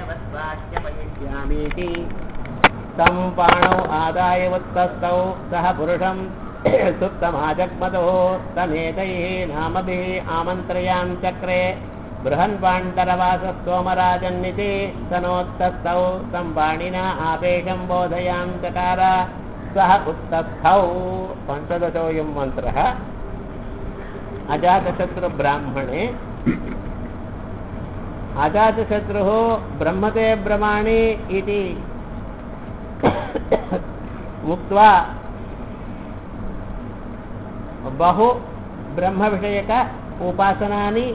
वाक्यपयिष्यामीति तं पाणौ आदाय उत्तस्तौ सः पुरुषं सुप्तमाजग्मतो तमेतैः नामभिः आमन्त्रयां चक्रे बृहन्पाण्डरवासस्तोमराजन्निति सनोत्तस्थौ तं पाणिना आपेशं बोधयां चकार सः उत्तस्थौ पञ्चदशोऽयं मन्त्रः अजातशत्रुब्राह्मणे अजातशत्रुः ब्रह्मते ब्रह्माणि इति उक्त्वा बहु ब्रह्मविषयक उपासनानि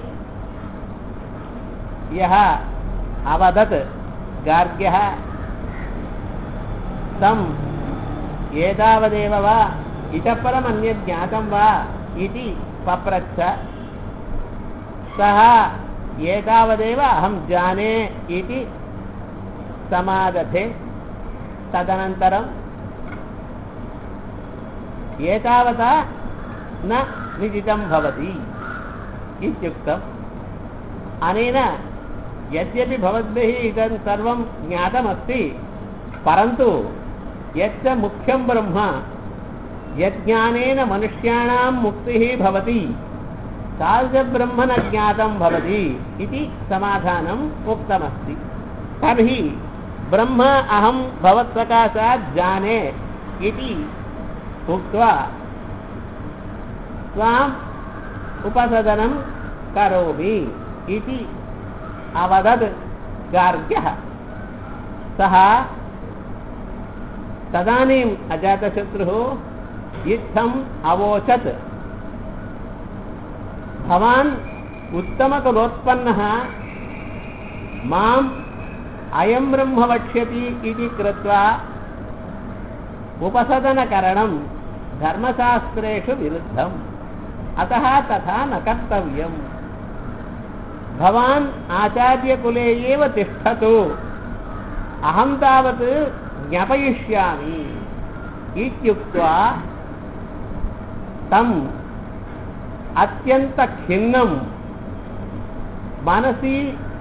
यः अवदत् गार्ग्यः तम् एतावदेव वा इतः परम् अन्यत् ज्ञातं वा इति पप्रच्छ सः एतावदेव अहं जाने इति समादधे तदनन्तरम् एतावता न निजितं भवति इत्युक्तम् अनेन यद्यपि भवद्भिः इदं सर्वं ज्ञातमस्ति परन्तु यच्च मुख्यं ब्रह्म यज्ञानेन मनुष्याणां मुक्तिः भवति तादृशब्रह्म न ज्ञातं भवति इति समाधानम् उक्तमस्ति तर्हि ब्रह्म अहं भवत्सकाशात् जाने इति उक्त्वा त्वाम् उपसदनं करोमि इति अवदत् गार्ग्यः सः तदानीम् अजातशत्रुः इत्थम् अवोचत् भवान् उत्तमकुलोत्पन्नः माम् अयं ब्रह्म वक्ष्यति इति कृत्वा उपसदनकरणं धर्मशास्त्रेषु विरुद्धम् अतः तथा न कर्तव्यम् भवान् आचार्यकुले एव तिष्ठतु अहं तावत् ज्ञापयिष्यामि इत्युक्त्वा तम् अत्यन्तखिन्नं मनसि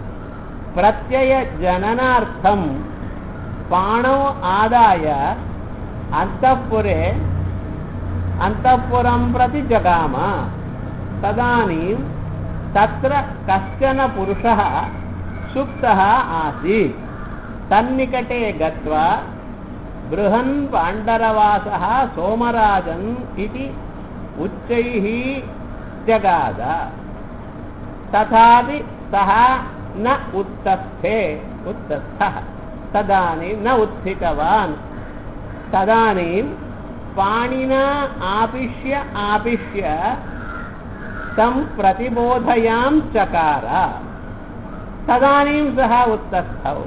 प्रत्ययजननार्थं पाणौ आदाय अन्तःपुरे अन्तःपुरं प्रति जगाम तदानीं तत्र कश्चन पुरुषः सुप्तः आसीत् तन्निकटे गत्वा बृहन् पाण्डरवासः सोमराजन् इति उच्चैः जगाद तथापि सः न उत्तस्थे उत्तस्थः तदानीं न उत्थितवान् तदानीं पाणिना आपिष्य आपिष्य तं प्रतिबोधयां चकार तदानीं सः उत्तस्थौ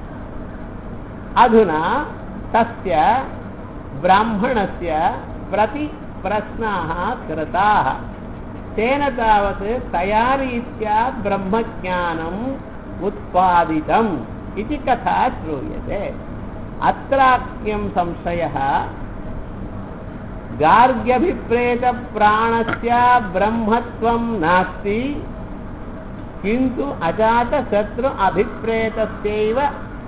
अधुना तस्य ब्राह्मणस्य प्रति प्रश्नाः कृताः तेन तावत् तया रीत्या ब्रह्मज्ञानम् उत्पादितम् इति कथा श्रूयते अत्राख्यं संशयः गार्ग्यभिप्रेतप्राणस्य ब्रह्मत्वं नास्ति किन्तु अजातशत्रु अभिप्रेतस्यैव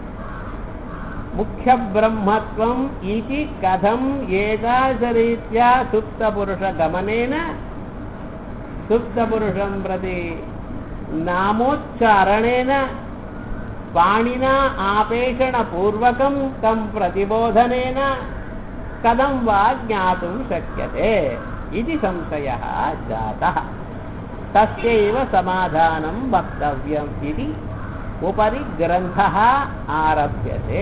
मुख्यब्रह्मत्वम् इति कथम् एतादृशरीत्या सुप्तपुरुषगमनेन सुप्तपुरुषं प्रति नामोच्चारणेन पाणिना आपेषणपूर्वकं तं प्रतिबोधनेन कथं वा ज्ञातुं शक्यते इति संशयः जातः तस्यैव समाधानं वक्तव्यम् इति उपरि ग्रन्थः आरभ्यते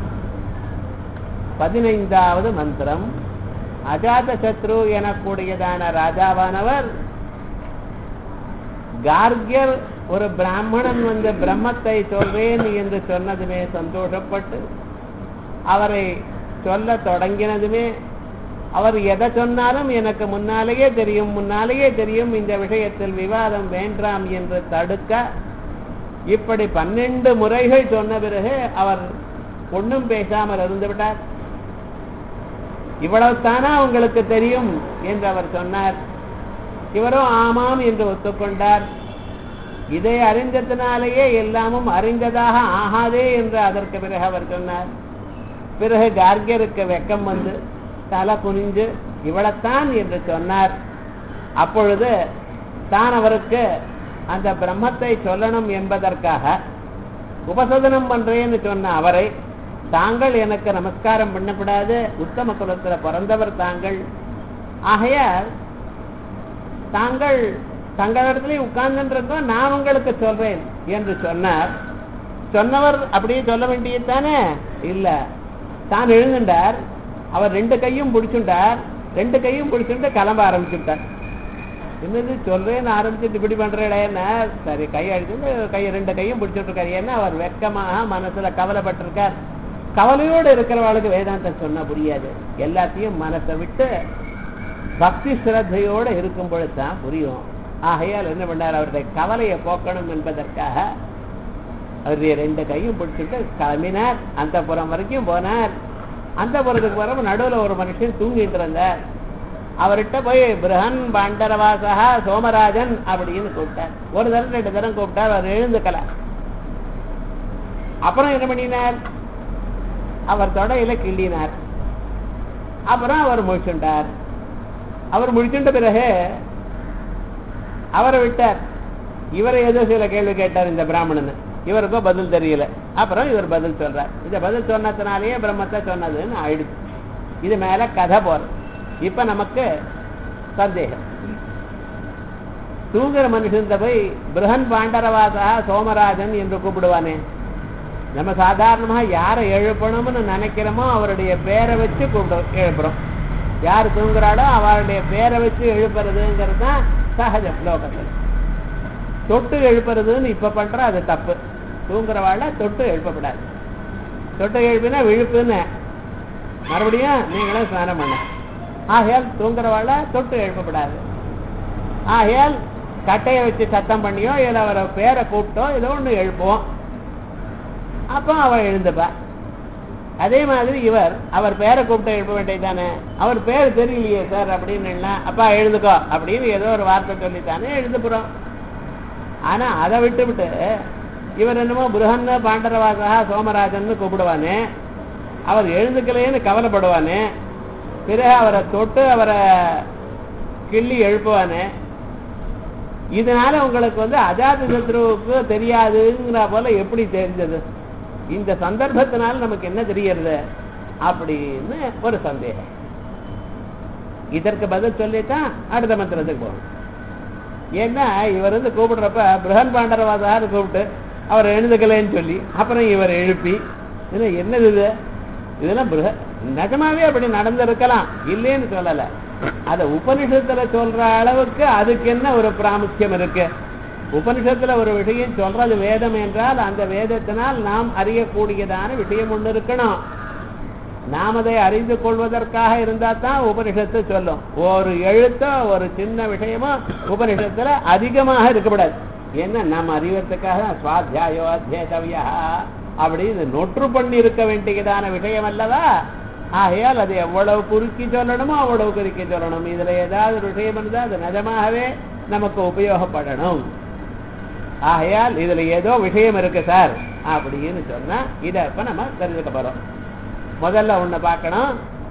பதினைந்தாவது மந்திரம் அஜாதசத்ரு எனக்கூடியதான ராஜாவானவர் கார்கியர் ஒரு பிராமணன் வந்து பிரம்மத்தை சொல்வேன் என்று சொன்னதுமே சந்தோஷப்பட்டு அவரை சொல்ல தொடங்கினதுமே அவர் எதை சொன்னாலும் எனக்கு முன்னாலேயே தெரியும் முன்னாலேயே தெரியும் இந்த விஷயத்தில் விவாதம் வேண்டாம் என்று தடுக்க இப்படி பன்னெண்டு முறைகள் சொன்ன பிறகு அவர் ஒன்றும் பேசாமல் இருந்து விட்டார் இவ்வளவு தானா உங்களுக்கு தெரியும் என்று அவர் சொன்னார் இவரோ ஆமாம் என்று ஒத்துக்கொண்டார் இதை அறிந்ததினாலேயே எல்லாமும் அறிந்ததாக ஆகாதே என்று அதற்கு பிறகு அவர் சொன்னார் பிறகு கார்கியருக்கு வெக்கம் வந்து தலை குனிஞ்சு இவளைத்தான் என்று சொன்னார் அப்பொழுது தான் அவருக்கு அந்த பிரம்மத்தை சொல்லணும் என்பதற்காக உபசதனம் பண்றேன்னு சொன்ன அவரை தாங்கள் எனக்கு நமஸ்காரம் பண்ணக்கூடாது உத்தம குலத்துல பிறந்தவர் தாங்கள் ஆகையால் தாங்கள் தங்களிடத்துல உட்கார்ந்துருக்கோம் நான் உங்களுக்கு சொல்றேன் என்று சொன்னார் சொன்னவர் அப்படியே சொல்ல வேண்டியதுதானே இல்ல தான் எழுந்துட்டார் அவர் ரெண்டு கையும் பிடிச்சுட்டார் ரெண்டு கையும் பிடிச்சுட்டு கிளம்ப ஆரம்பிச்சுட்டார் என்னது சொல்றேன்னு ஆரம்பிச்சுட்டு இப்படி பண்றேன்னா சரி கை அடிச்சு கையை ரெண்டு கையும் பிடிச்சிட்டு இருக்காரு ஏன்னா அவர் வெக்கமாக மனசுல கவலைப்பட்டிருக்கார் கவலையோடு இருக்கிறவளுக்கு வேதாந்தம் சொன்னா புரியாது எல்லாத்தையும் மனசை விட்டு பக்தி சிரத்தையோடு இருக்கும் பொழுது தான் புரியும் ஆகையால் என்ன பண்ணார் அவருடைய கவலையை போக்கணும் என்பதற்காக அவருடைய ரெண்டு கையும் பிடிச்சிட்டு கிளம்பினார் அந்த புறம் வரைக்கும் போனார் அந்த புறத்துக்கு போற நடுவில் ஒரு மனுஷன் தூங்கிட்டு இருந்தார் அவர்கிட்ட போய் பிரகன் பாண்டரவாசகா சோமராஜன் அப்படின்னு கூப்பிட்டார் ஒரு தரம் ரெண்டு தரம் கூப்பிட்டார் அவர் எழுந்துக்கல அப்புறம் என்ன பண்ணினார் அவர் தொடையில கிள்ளினார் அப்புறம் அவர் முழிச்சுட்டார் அவர் முழிச்சுட்ட பிறகு அவரை விட்டார் இவரை ஏதோ சில கேள்வி கேட்டார் இந்த பிராமணன் இவருக்கோ பதில் தெரியல அப்புறம் இவர் பதில் சொல்றார் இந்த பதில் சொன்னதுனாலேயே பிரம்மத்தை சொன்னதுன்னு ஆயிடுச்சு இது மேல கதை போறது இப்ப நமக்கு சந்தேகம் தூங்குற மனுஷன் போய் பிரகன் பாண்டரவாசா சோமராஜன் என்று கூப்பிடுவானே நம்ம சாதாரணமா யாரை எழுப்பணும்னு நினைக்கிறோமோ அவருடைய பேரை வச்சு கூப்பிட எழுப்புறோம் யார் தூங்குறாளோ அவருடைய பேரை வச்சு எழுப்புறதுங்கிறது தான் சகஜ லோகத்தில் தொட்டு எழுப்புறதுன்னு இப்ப பண்ற அது தப்பு தூங்குறவாழ தொட்டு எழுப்பப்படாது தொட்டு எழுப்பினா விழுப்புன்னு மறுபடியும் நீங்களும் ஸ்நானம் பண்ண ஆகையால் தூங்குறவாழ தொட்டு எழுப்பப்படாது ஆகையால் கட்டையை வச்சு சத்தம் பண்ணியோ இல்லை அவரை பேரை கூப்பிட்டோ ஏதோ ஒன்று எழுப்புவோம் அப்போ அவள் எழுந்துப்பா அதே மாதிரி இவர் அவர் பேரை கூப்பிட்டு எழுப்ப வேண்டியதானே அவர் பேர் தெரியலையே சார் அப்படின்னு அப்பா எழுதுக்கோ அப்படின்னு ஏதோ ஒரு வார்த்தை சொல்லித்தானே எழுதுப்புறோம் ஆனா அதை விட்டு விட்டு இவர் என்னமோ புருகன்னு பாண்டரவாசா சோமராஜன் கூப்பிடுவானே அவர் எழுந்துக்கலையேன்னு கவலைப்படுவானே பிறகு அவரை தொட்டு அவரை கிள்ளி எழுப்புவானே இதனால உங்களுக்கு வந்து அஜாத சத்ருவுக்கு தெரியாதுங்கிற போல எப்படி தெரிஞ்சது இந்த சந்தர்ப்பத்தினால நமக்கு என்ன தெரியறது அப்படின்னு ஒரு சந்தேகம் இதற்கு பதில் சொல்லித்தான் அடுத்த மந்திரத்துக்கு போகணும் ஏன்னா இவர் வந்து கூப்பிடுறப்ப பிரகன் பாண்டரவாதான்னு கூப்பிட்டு அவர் எழுந்துக்கலைன்னு சொல்லி அப்புறம் இவர் எழுப்பி இது என்னது இது இதெல்லாம் பிருக நிஜமாவே அப்படி நடந்திருக்கலாம் இல்லைன்னு சொல்லல அத உபனிஷத்துல சொல்ற அளவுக்கு அதுக்கு என்ன ஒரு பிராமுக்கியம் இருக்கு உபனிஷத்துல ஒரு விஷயம் சொல்றது வேதம் என்றால் அந்த வேதத்தினால் நாம் அறியக்கூடியதான விஷயம் ஒண்ணு இருக்கணும் நாம் அதை அறிந்து கொள்வதற்காக இருந்தா தான் உபனிஷத்து சொல்லும் ஒரு எழுத்தோ ஒரு சின்ன விஷயமோ உபனிஷத்துல அதிகமாக இருக்கக்கூடாது என்ன நாம் அறிவதற்காக சுவாத்தியாயோ அத்தியேதவியா அப்படின்னு நொற்று பண்ணி இருக்க வேண்டியதான விஷயம் அல்லவா ஆகையால் அது எவ்வளவு குறுக்கி சொல்லணுமோ அவ்வளவு குறுக்கி சொல்லணும் இதுல ஏதாவது ஒரு விஷயம் இருந்தால் அது நிஜமாகவே நமக்கு உபயோகப்படணும் ஆகையால் இதுல ஏதோ விஷயம் இருக்கு சார் அப்படின்னு சொன்னா இதை இப்ப நம்ம தெரிஞ்சுக்க போறோம் முதல்ல ஒண்ணு பார்க்கணும்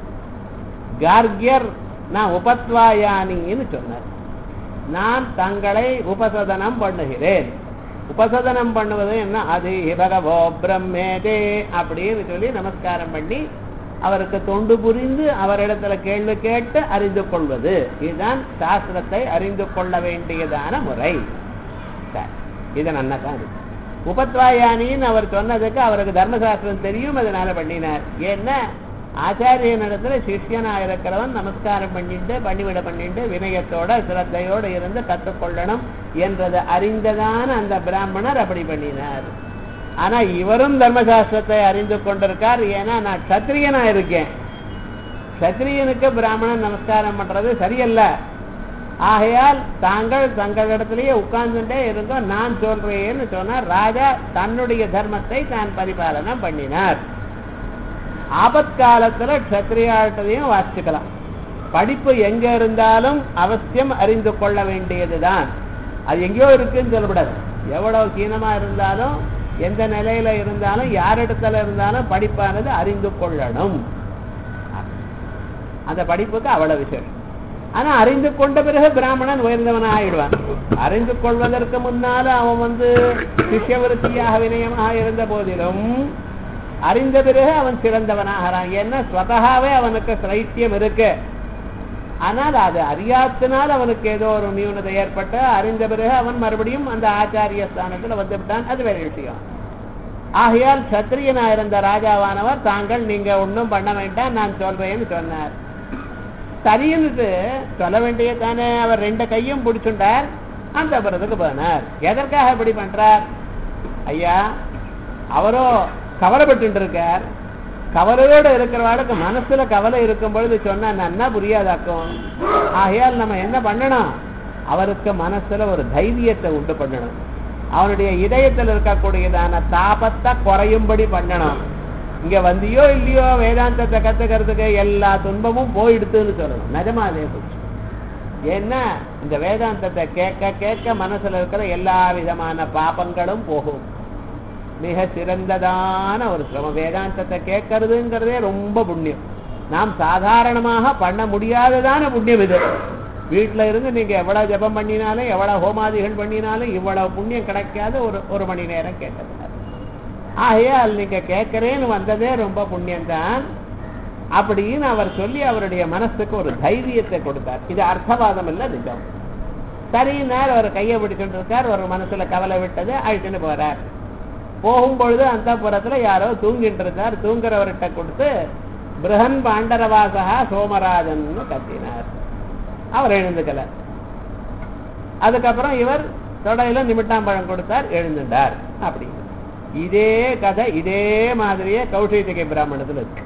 கார்கியர் நான் உபத்வாயானின்னு சொன்னார் நான் தங்களை உபசதனம் பண்ணுகிறேன் உபசதனம் பண்ணுவது என்ன அது பகவோ பிரம்மேதே அப்படின்னு சொல்லி நமஸ்காரம் பண்ணி அவருக்கு தொண்டு புரிந்து அவரிடத்துல கேள்வி கேட்டு அறிந்து கொள்வது இதுதான் சாஸ்திரத்தை அறிந்து கொள்ள வேண்டியதான முறை சரி, இது நன்னா தான் இருக்கு உபத்வாயானின்னு அவர் சொன்னதுக்கு அவருக்கு தர்மசாஸ்திரம் தெரியும் அதனால பண்ணினார் ஏன்னா ஆச்சாரியனிடத்துல சிஷ்யனா இருக்கிறவன் நமஸ்காரம் பண்ணிட்டு பண்ணிவிட பண்ணிட்டு வினயத்தோட சிரத்தையோட இருந்து கற்றுக்கொள்ளணும் என்றதை அறிந்ததான அந்த பிராமணர் அப்படி பண்ணினார் ஆனா இவரும் தர்மசாஸ்திரத்தை அறிந்து கொண்டிருக்கார் ஏன்னா நான் சத்திரியனா இருக்கேன் சத்திரியனுக்கு பிராமணன் நமஸ்காரம் பண்றது சரியல்ல ஆகையால் தாங்கள் தங்களிடத்திலேயே உட்கார்ந்துட்டே இருந்தோம் நான் சொல்றேன்னு சொன்னார் ராஜா தன்னுடைய தர்மத்தை தான் பரிபாலனம் பண்ணினார் ஆபத்காலத்துல க்ஷத்ரியாட்டத்தையும் வாசிச்சுக்கலாம் படிப்பு எங்க இருந்தாலும் அவசியம் அறிந்து கொள்ள வேண்டியதுதான் அது எங்கேயோ இருக்குன்னு சொல்லக்கூடாது எவ்வளவு கீனமா இருந்தாலும் எந்த நிலையில இருந்தாலும் யாரிடத்துல இருந்தாலும் படிப்பானது அறிந்து கொள்ளணும் அந்த படிப்புக்கு அவ்வளவு விசேஷம் ஆனா அறிந்து கொண்ட பிறகு பிராமணன் உயர்ந்தவனா ஆயிடுவான் அறிந்து கொள்வதற்கு முன்னால அவன் வந்து சிஷ்யவருத்தியாக வினயமாக இருந்த போதிலும் அறிந்த பிறகு அவன் சிறந்தவனாகிறான் ஏன்னா ஸ்வதகாவே அவனுக்கு சைத்தியம் இருக்கு ஆனால் அது அறியாத்தினால் அவனுக்கு ஏதோ ஒரு நியூனதை ஏற்பட்டு அறிந்த பிறகு அவன் மறுபடியும் அந்த ஆச்சாரிய ஸ்தானத்தில் வந்து விட்டான் அது வேற விஷயம் ஆகையால் சத்திரியனா இருந்த ராஜாவானவர் தாங்கள் நீங்க ஒன்றும் பண்ண வேண்டாம் நான் சொல்றேன்னு சொன்னார் சரின்னு சொல்ல வேண்டிய தானே அவர் ரெண்டு கையும் பிடிச்சுட்டார் அந்த புறத்துக்கு போனார் எதற்காக இப்படி பண்றார் ஐயா அவரோ கவலைப்பட்டு இருக்கார் கவலையோடு இருக்கிறவாளுக்கு மனசுல கவலை இருக்கும் பொழுது சொன்னா நன்னா புரியாதாக்கும் ஆகையால் நம்ம என்ன பண்ணணும் அவருக்கு மனசுல ஒரு தைரியத்தை உண்டு பண்ணணும் அவனுடைய இதயத்தில் இருக்கக்கூடியதான தாபத்தை குறையும்படி பண்ணணும் இங்க வந்தியோ இல்லையோ வேதாந்தத்தை கத்துக்கிறதுக்கு எல்லா துன்பமும் போயிடுத்துன்னு சொல்லணும் நிஜமா அதே போச்சு ஏன்னா இந்த வேதாந்தத்தை கேட்க கேட்க மனசுல இருக்கிற எல்லா விதமான பாபங்களும் போகும் மிக சிறந்ததான ஒரு சிரமம் வேதாந்தத்தை கேட்கறதுங்கிறதே ரொம்ப புண்ணியம் நாம் சாதாரணமாக பண்ண முடியாததான புண்ணியம் இது வீட்டுல இருந்து நீங்க எவ்வளவு ஜபம் பண்ணினாலும் எவ்வளவு ஹோமாதிகள் பண்ணினாலும் இவ்வளவு புண்ணியம் கிடைக்காத ஒரு ஒரு மணி நேரம் கேட்டது ஆகையால் நீங்க கேட்கறேன்னு வந்ததே ரொம்ப புண்ணியம்தான் அப்படின்னு அவர் சொல்லி அவருடைய மனசுக்கு ஒரு தைரியத்தை கொடுத்தார் இது அர்த்தவாதம் இல்ல நிஜம் சரின்னார் அவர் கையை பிடிச்சுட்டு இருக்கார் ஒரு மனசுல கவலை விட்டது அழிச்சுன்னு போறார் போகும்பொழுது அந்த புறத்துல யாரோ தூங்கிட்டு இருந்தார் தூங்குறவர்கிட்ட கொடுத்து பிரகன் பாண்டரவாசகா சோமராஜன் கத்தினார் அவர் எழுந்துக்கல அதுக்கப்புறம் இவர் தொடையில நிமிட்டாம்பழம் கொடுத்தார் எழுந்துட்டார் அப்படி இதே கதை இதே மாதிரியே கௌஷிதிகை பிராமணத்துல இருக்கு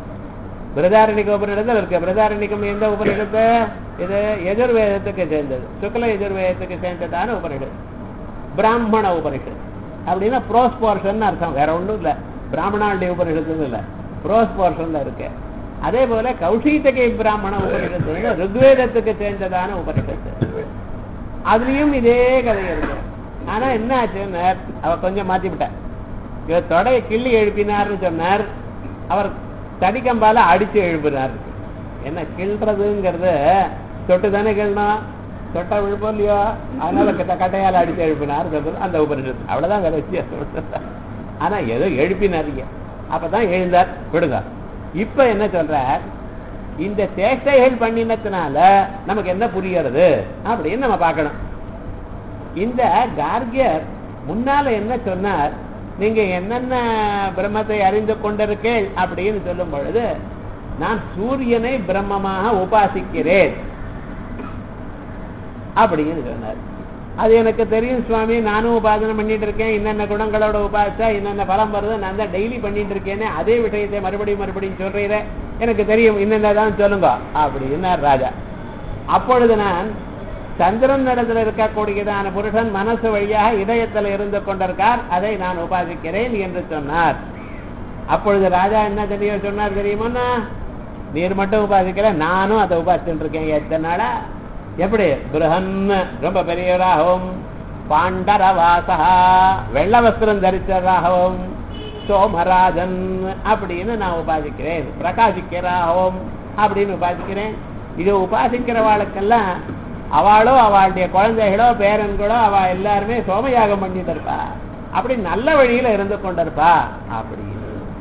பிரதாரணிக உபநிடத்தில் இருக்கு பிரதாரணிகம் எந்த உபநிடத்து இது எதிர்வேதத்துக்கு சேர்ந்தது சுக்ல எதிர்வேதத்துக்கு சேர்ந்ததான உபநிடது பிராமண உபனிஷத் அப்படின்னா ப்ரோஸ் போர்ஷன் அர்த்தம் வேற ஒன்றும் இல்லை பிராமணாளுடைய உபனிஷத்துன்னு இல்லை ப்ரோஸ் போர்ஷன்ல இருக்கு அதே போல கௌஷிதகை பிராமண உபனிஷத்து ருக்வேதத்துக்கு சேர்ந்ததான உபனிஷத்து அதுலயும் இதே கதை இருக்கு ஆனா என்ன ஆச்சுன்னு அவ கொஞ்சம் மாத்தி விட்டார் இவர் தொடையை கிள்ளி எழுப்பினார்னு சொன்னார் அவர் தடிக்கம்பால அடிச்சு எழுப்பினார் என்ன கிள்றதுங்கிறது தொட்டு தானே கிள்ளணும் தொட்டா விழுப்போம் இல்லையோ அதனால கட்ட கட்டையால அடிச்சு எழுப்பினார் சொல்றது அந்த உபனிஷத்து அவ்வளவுதான் வேற வித்தியாசம் ஆனா ஏதோ எழுப்பினாருங்க அப்பதான் எழுந்தார் விடுங்க இப்ப என்ன சொல்றார் இந்த சேஷ்டைகள் பண்ணினத்தினால நமக்கு என்ன புரியறது அப்படின்னு நம்ம பார்க்கணும் இந்த கார்கியர் முன்னால என்ன சொன்னார் நீங்க என்னென்ன பிரம்மத்தை அறிந்து கொண்டிருக்கேன் அப்படின்னு சொல்லும் பொழுது நான் சூரியனை பிரம்மமாக உபாசிக்கிறேன் அப்படின்னு சொன்னார் அது எனக்கு தெரியும் சுவாமி நானும் உபாசனை பண்ணிட்டு இருக்கேன் என்னென்ன குணங்களோட உபாசிச்சா என்னென்ன பலம் வருது நான் தான் டெய்லி பண்ணிட்டு இருக்கேன்னு அதே விஷயத்தை மறுபடியும் மறுபடியும் சொல்றீர எனக்கு தெரியும் என்னென்னதான் சொல்லுங்க அப்படின்னார் ராஜா அப்பொழுது நான் சந்திரன் இடத்துல இருக்கக்கூடியதான புருஷன் மனசு வழியாக இதயத்தில் இருந்து கொண்டிருக்கார் அதை நான் உபாசிக்கிறேன் என்று சொன்னார் அப்பொழுது ராஜா என்ன தெரிய சொன்னார் தெரியுமா நீர் மட்டும் உபாசிக்கிற நானும் அதை உபாசிச்சுட்டு இருக்கேன் எத்தனை நாளா எப்படி பிரகன் ரொம்ப பெரியவராகவும் பாண்டரவாசா வெள்ள வஸ்திரம் தரித்தவராகவும் சோமராஜன் அப்படின்னு நான் உபாசிக்கிறேன் பிரகாசிக்கிறராகவும் அப்படின்னு உபாசிக்கிறேன் இது உபாசிக்கிறவாளுக்கெல்லாம் அவளோ அவளுடைய குழந்தைகளோ பேரன்களோ அவ எல்லாருமே சோமயாகம் பண்ணிட்டு இருப்பா அப்படி நல்ல வழியில இருந்து கொண்டிருப்பா அப்படின்னு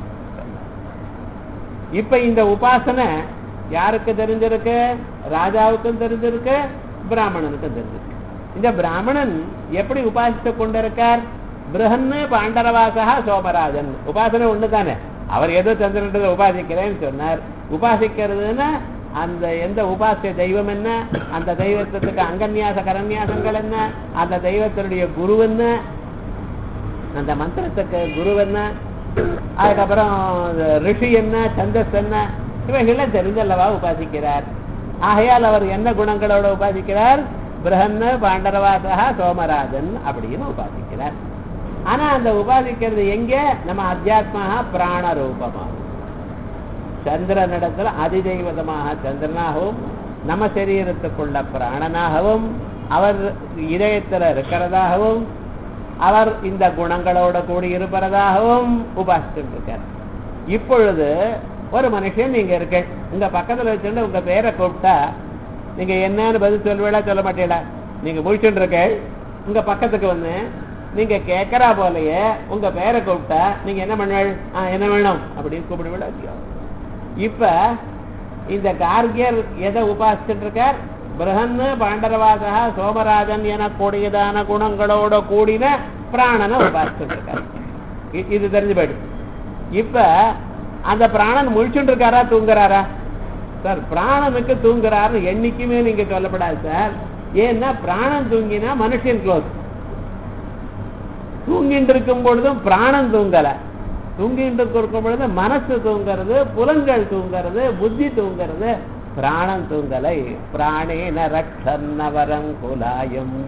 இப்ப இந்த உபாசனை யாருக்கு தெரிஞ்சிருக்கு ராஜாவுக்கும் தெரிஞ்சிருக்கு பிராமணனுக்கும் தெரிஞ்சிருக்கு இந்த பிராமணன் எப்படி உபாசித்து கொண்டிருக்கார் பிரகன்னு பாண்டரவாசகா சோமராஜன் உபாசனை ஒண்ணு தானே அவர் ஏதோ சந்திரன் உபாசிக்கிறேன்னு சொன்னார் உபாசிக்கிறதுன்னா அந்த எந்த உபாசிய தெய்வம் என்ன அந்த தெய்வத்துக்கு அங்கன்யாச கரன்யாசங்கள் என்ன அந்த தெய்வத்தினுடைய குரு என்ன அந்த மந்திரத்துக்கு குரு என்ன அதுக்கப்புறம் ரிஷி என்ன சந்தஸ் என்ன இவைகள்லாம் தெரிஞ்சல்லவா உபாசிக்கிறார் ஆகையால் அவர் என்ன குணங்களோட உபாசிக்கிறார் பிரகன்னு பாண்டரவாசகா சோமராஜன் அப்படின்னு உபாசிக்கிறார் ஆனா அந்த உபாசிக்கிறது எங்க நம்ம அத்தியாத்மாக பிராண ரூபமாக சந்திரனிடத்துல அதிதெய்வதமாக சந்திரனாகவும் நம்ம சரீரத்துக்குள்ள பிராணனாகவும் அவர் இதயத்துல இருக்கிறதாகவும் அவர் இந்த குணங்களோட கூடி இருப்பதாகவும் உபாசிச்சுட்டு இருக்கார் இப்பொழுது ஒரு மனுஷன் நீங்க இருக்க உங்க பக்கத்துல வச்சுட்டு உங்க பேரை கூப்பிட்டா நீங்க என்னன்னு பதில் சொல்லுவேடா சொல்ல மாட்டேடா நீங்க முடிச்சுட்டு இருக்க உங்க பக்கத்துக்கு வந்து நீங்க கேட்கறா போலயே உங்க பேரை கூப்பிட்டா நீங்க என்ன பண்ணுவீள் ஆ, என்ன வேணும் அப்படின்னு கூப்பிடுவீடா இல்லையா? இப்ப இந்த கார்கியர் எதை உபாசிச்சுட்டு இருக்கார் பிரகன்னு பாண்டரவாசா சோமராஜன் என கூடியதான குணங்களோட கூடின பிராணனை உபாசிச்சுட்டு இருக்கார் இ- இது தெரிஞ்சு போயிடுச்சு இப்ப அந்த பிராணன் முழிச்சுட்டு இருக்காரா தூங்குறாரா சார் பிராணனுக்கு தூங்குறாரு என்னைக்குமே நீங்க சொல்லப்படாது சார் ஏன்னா பிராணன் தூங்கினா மனுஷன் க்ளோஸ் தூங்கிட்டு இருக்கும் பொழுதும் பிராணம் தூங்கல தூங்கிட்டு இருக்கும் பொழுது மனசு தூங்கிறது புலன்கள் தூங்கிறது புத்தி தூங்கிறது பிராணம் தூங்கலை பிராணேன ரக்ஷன்னவரங்குலாயம்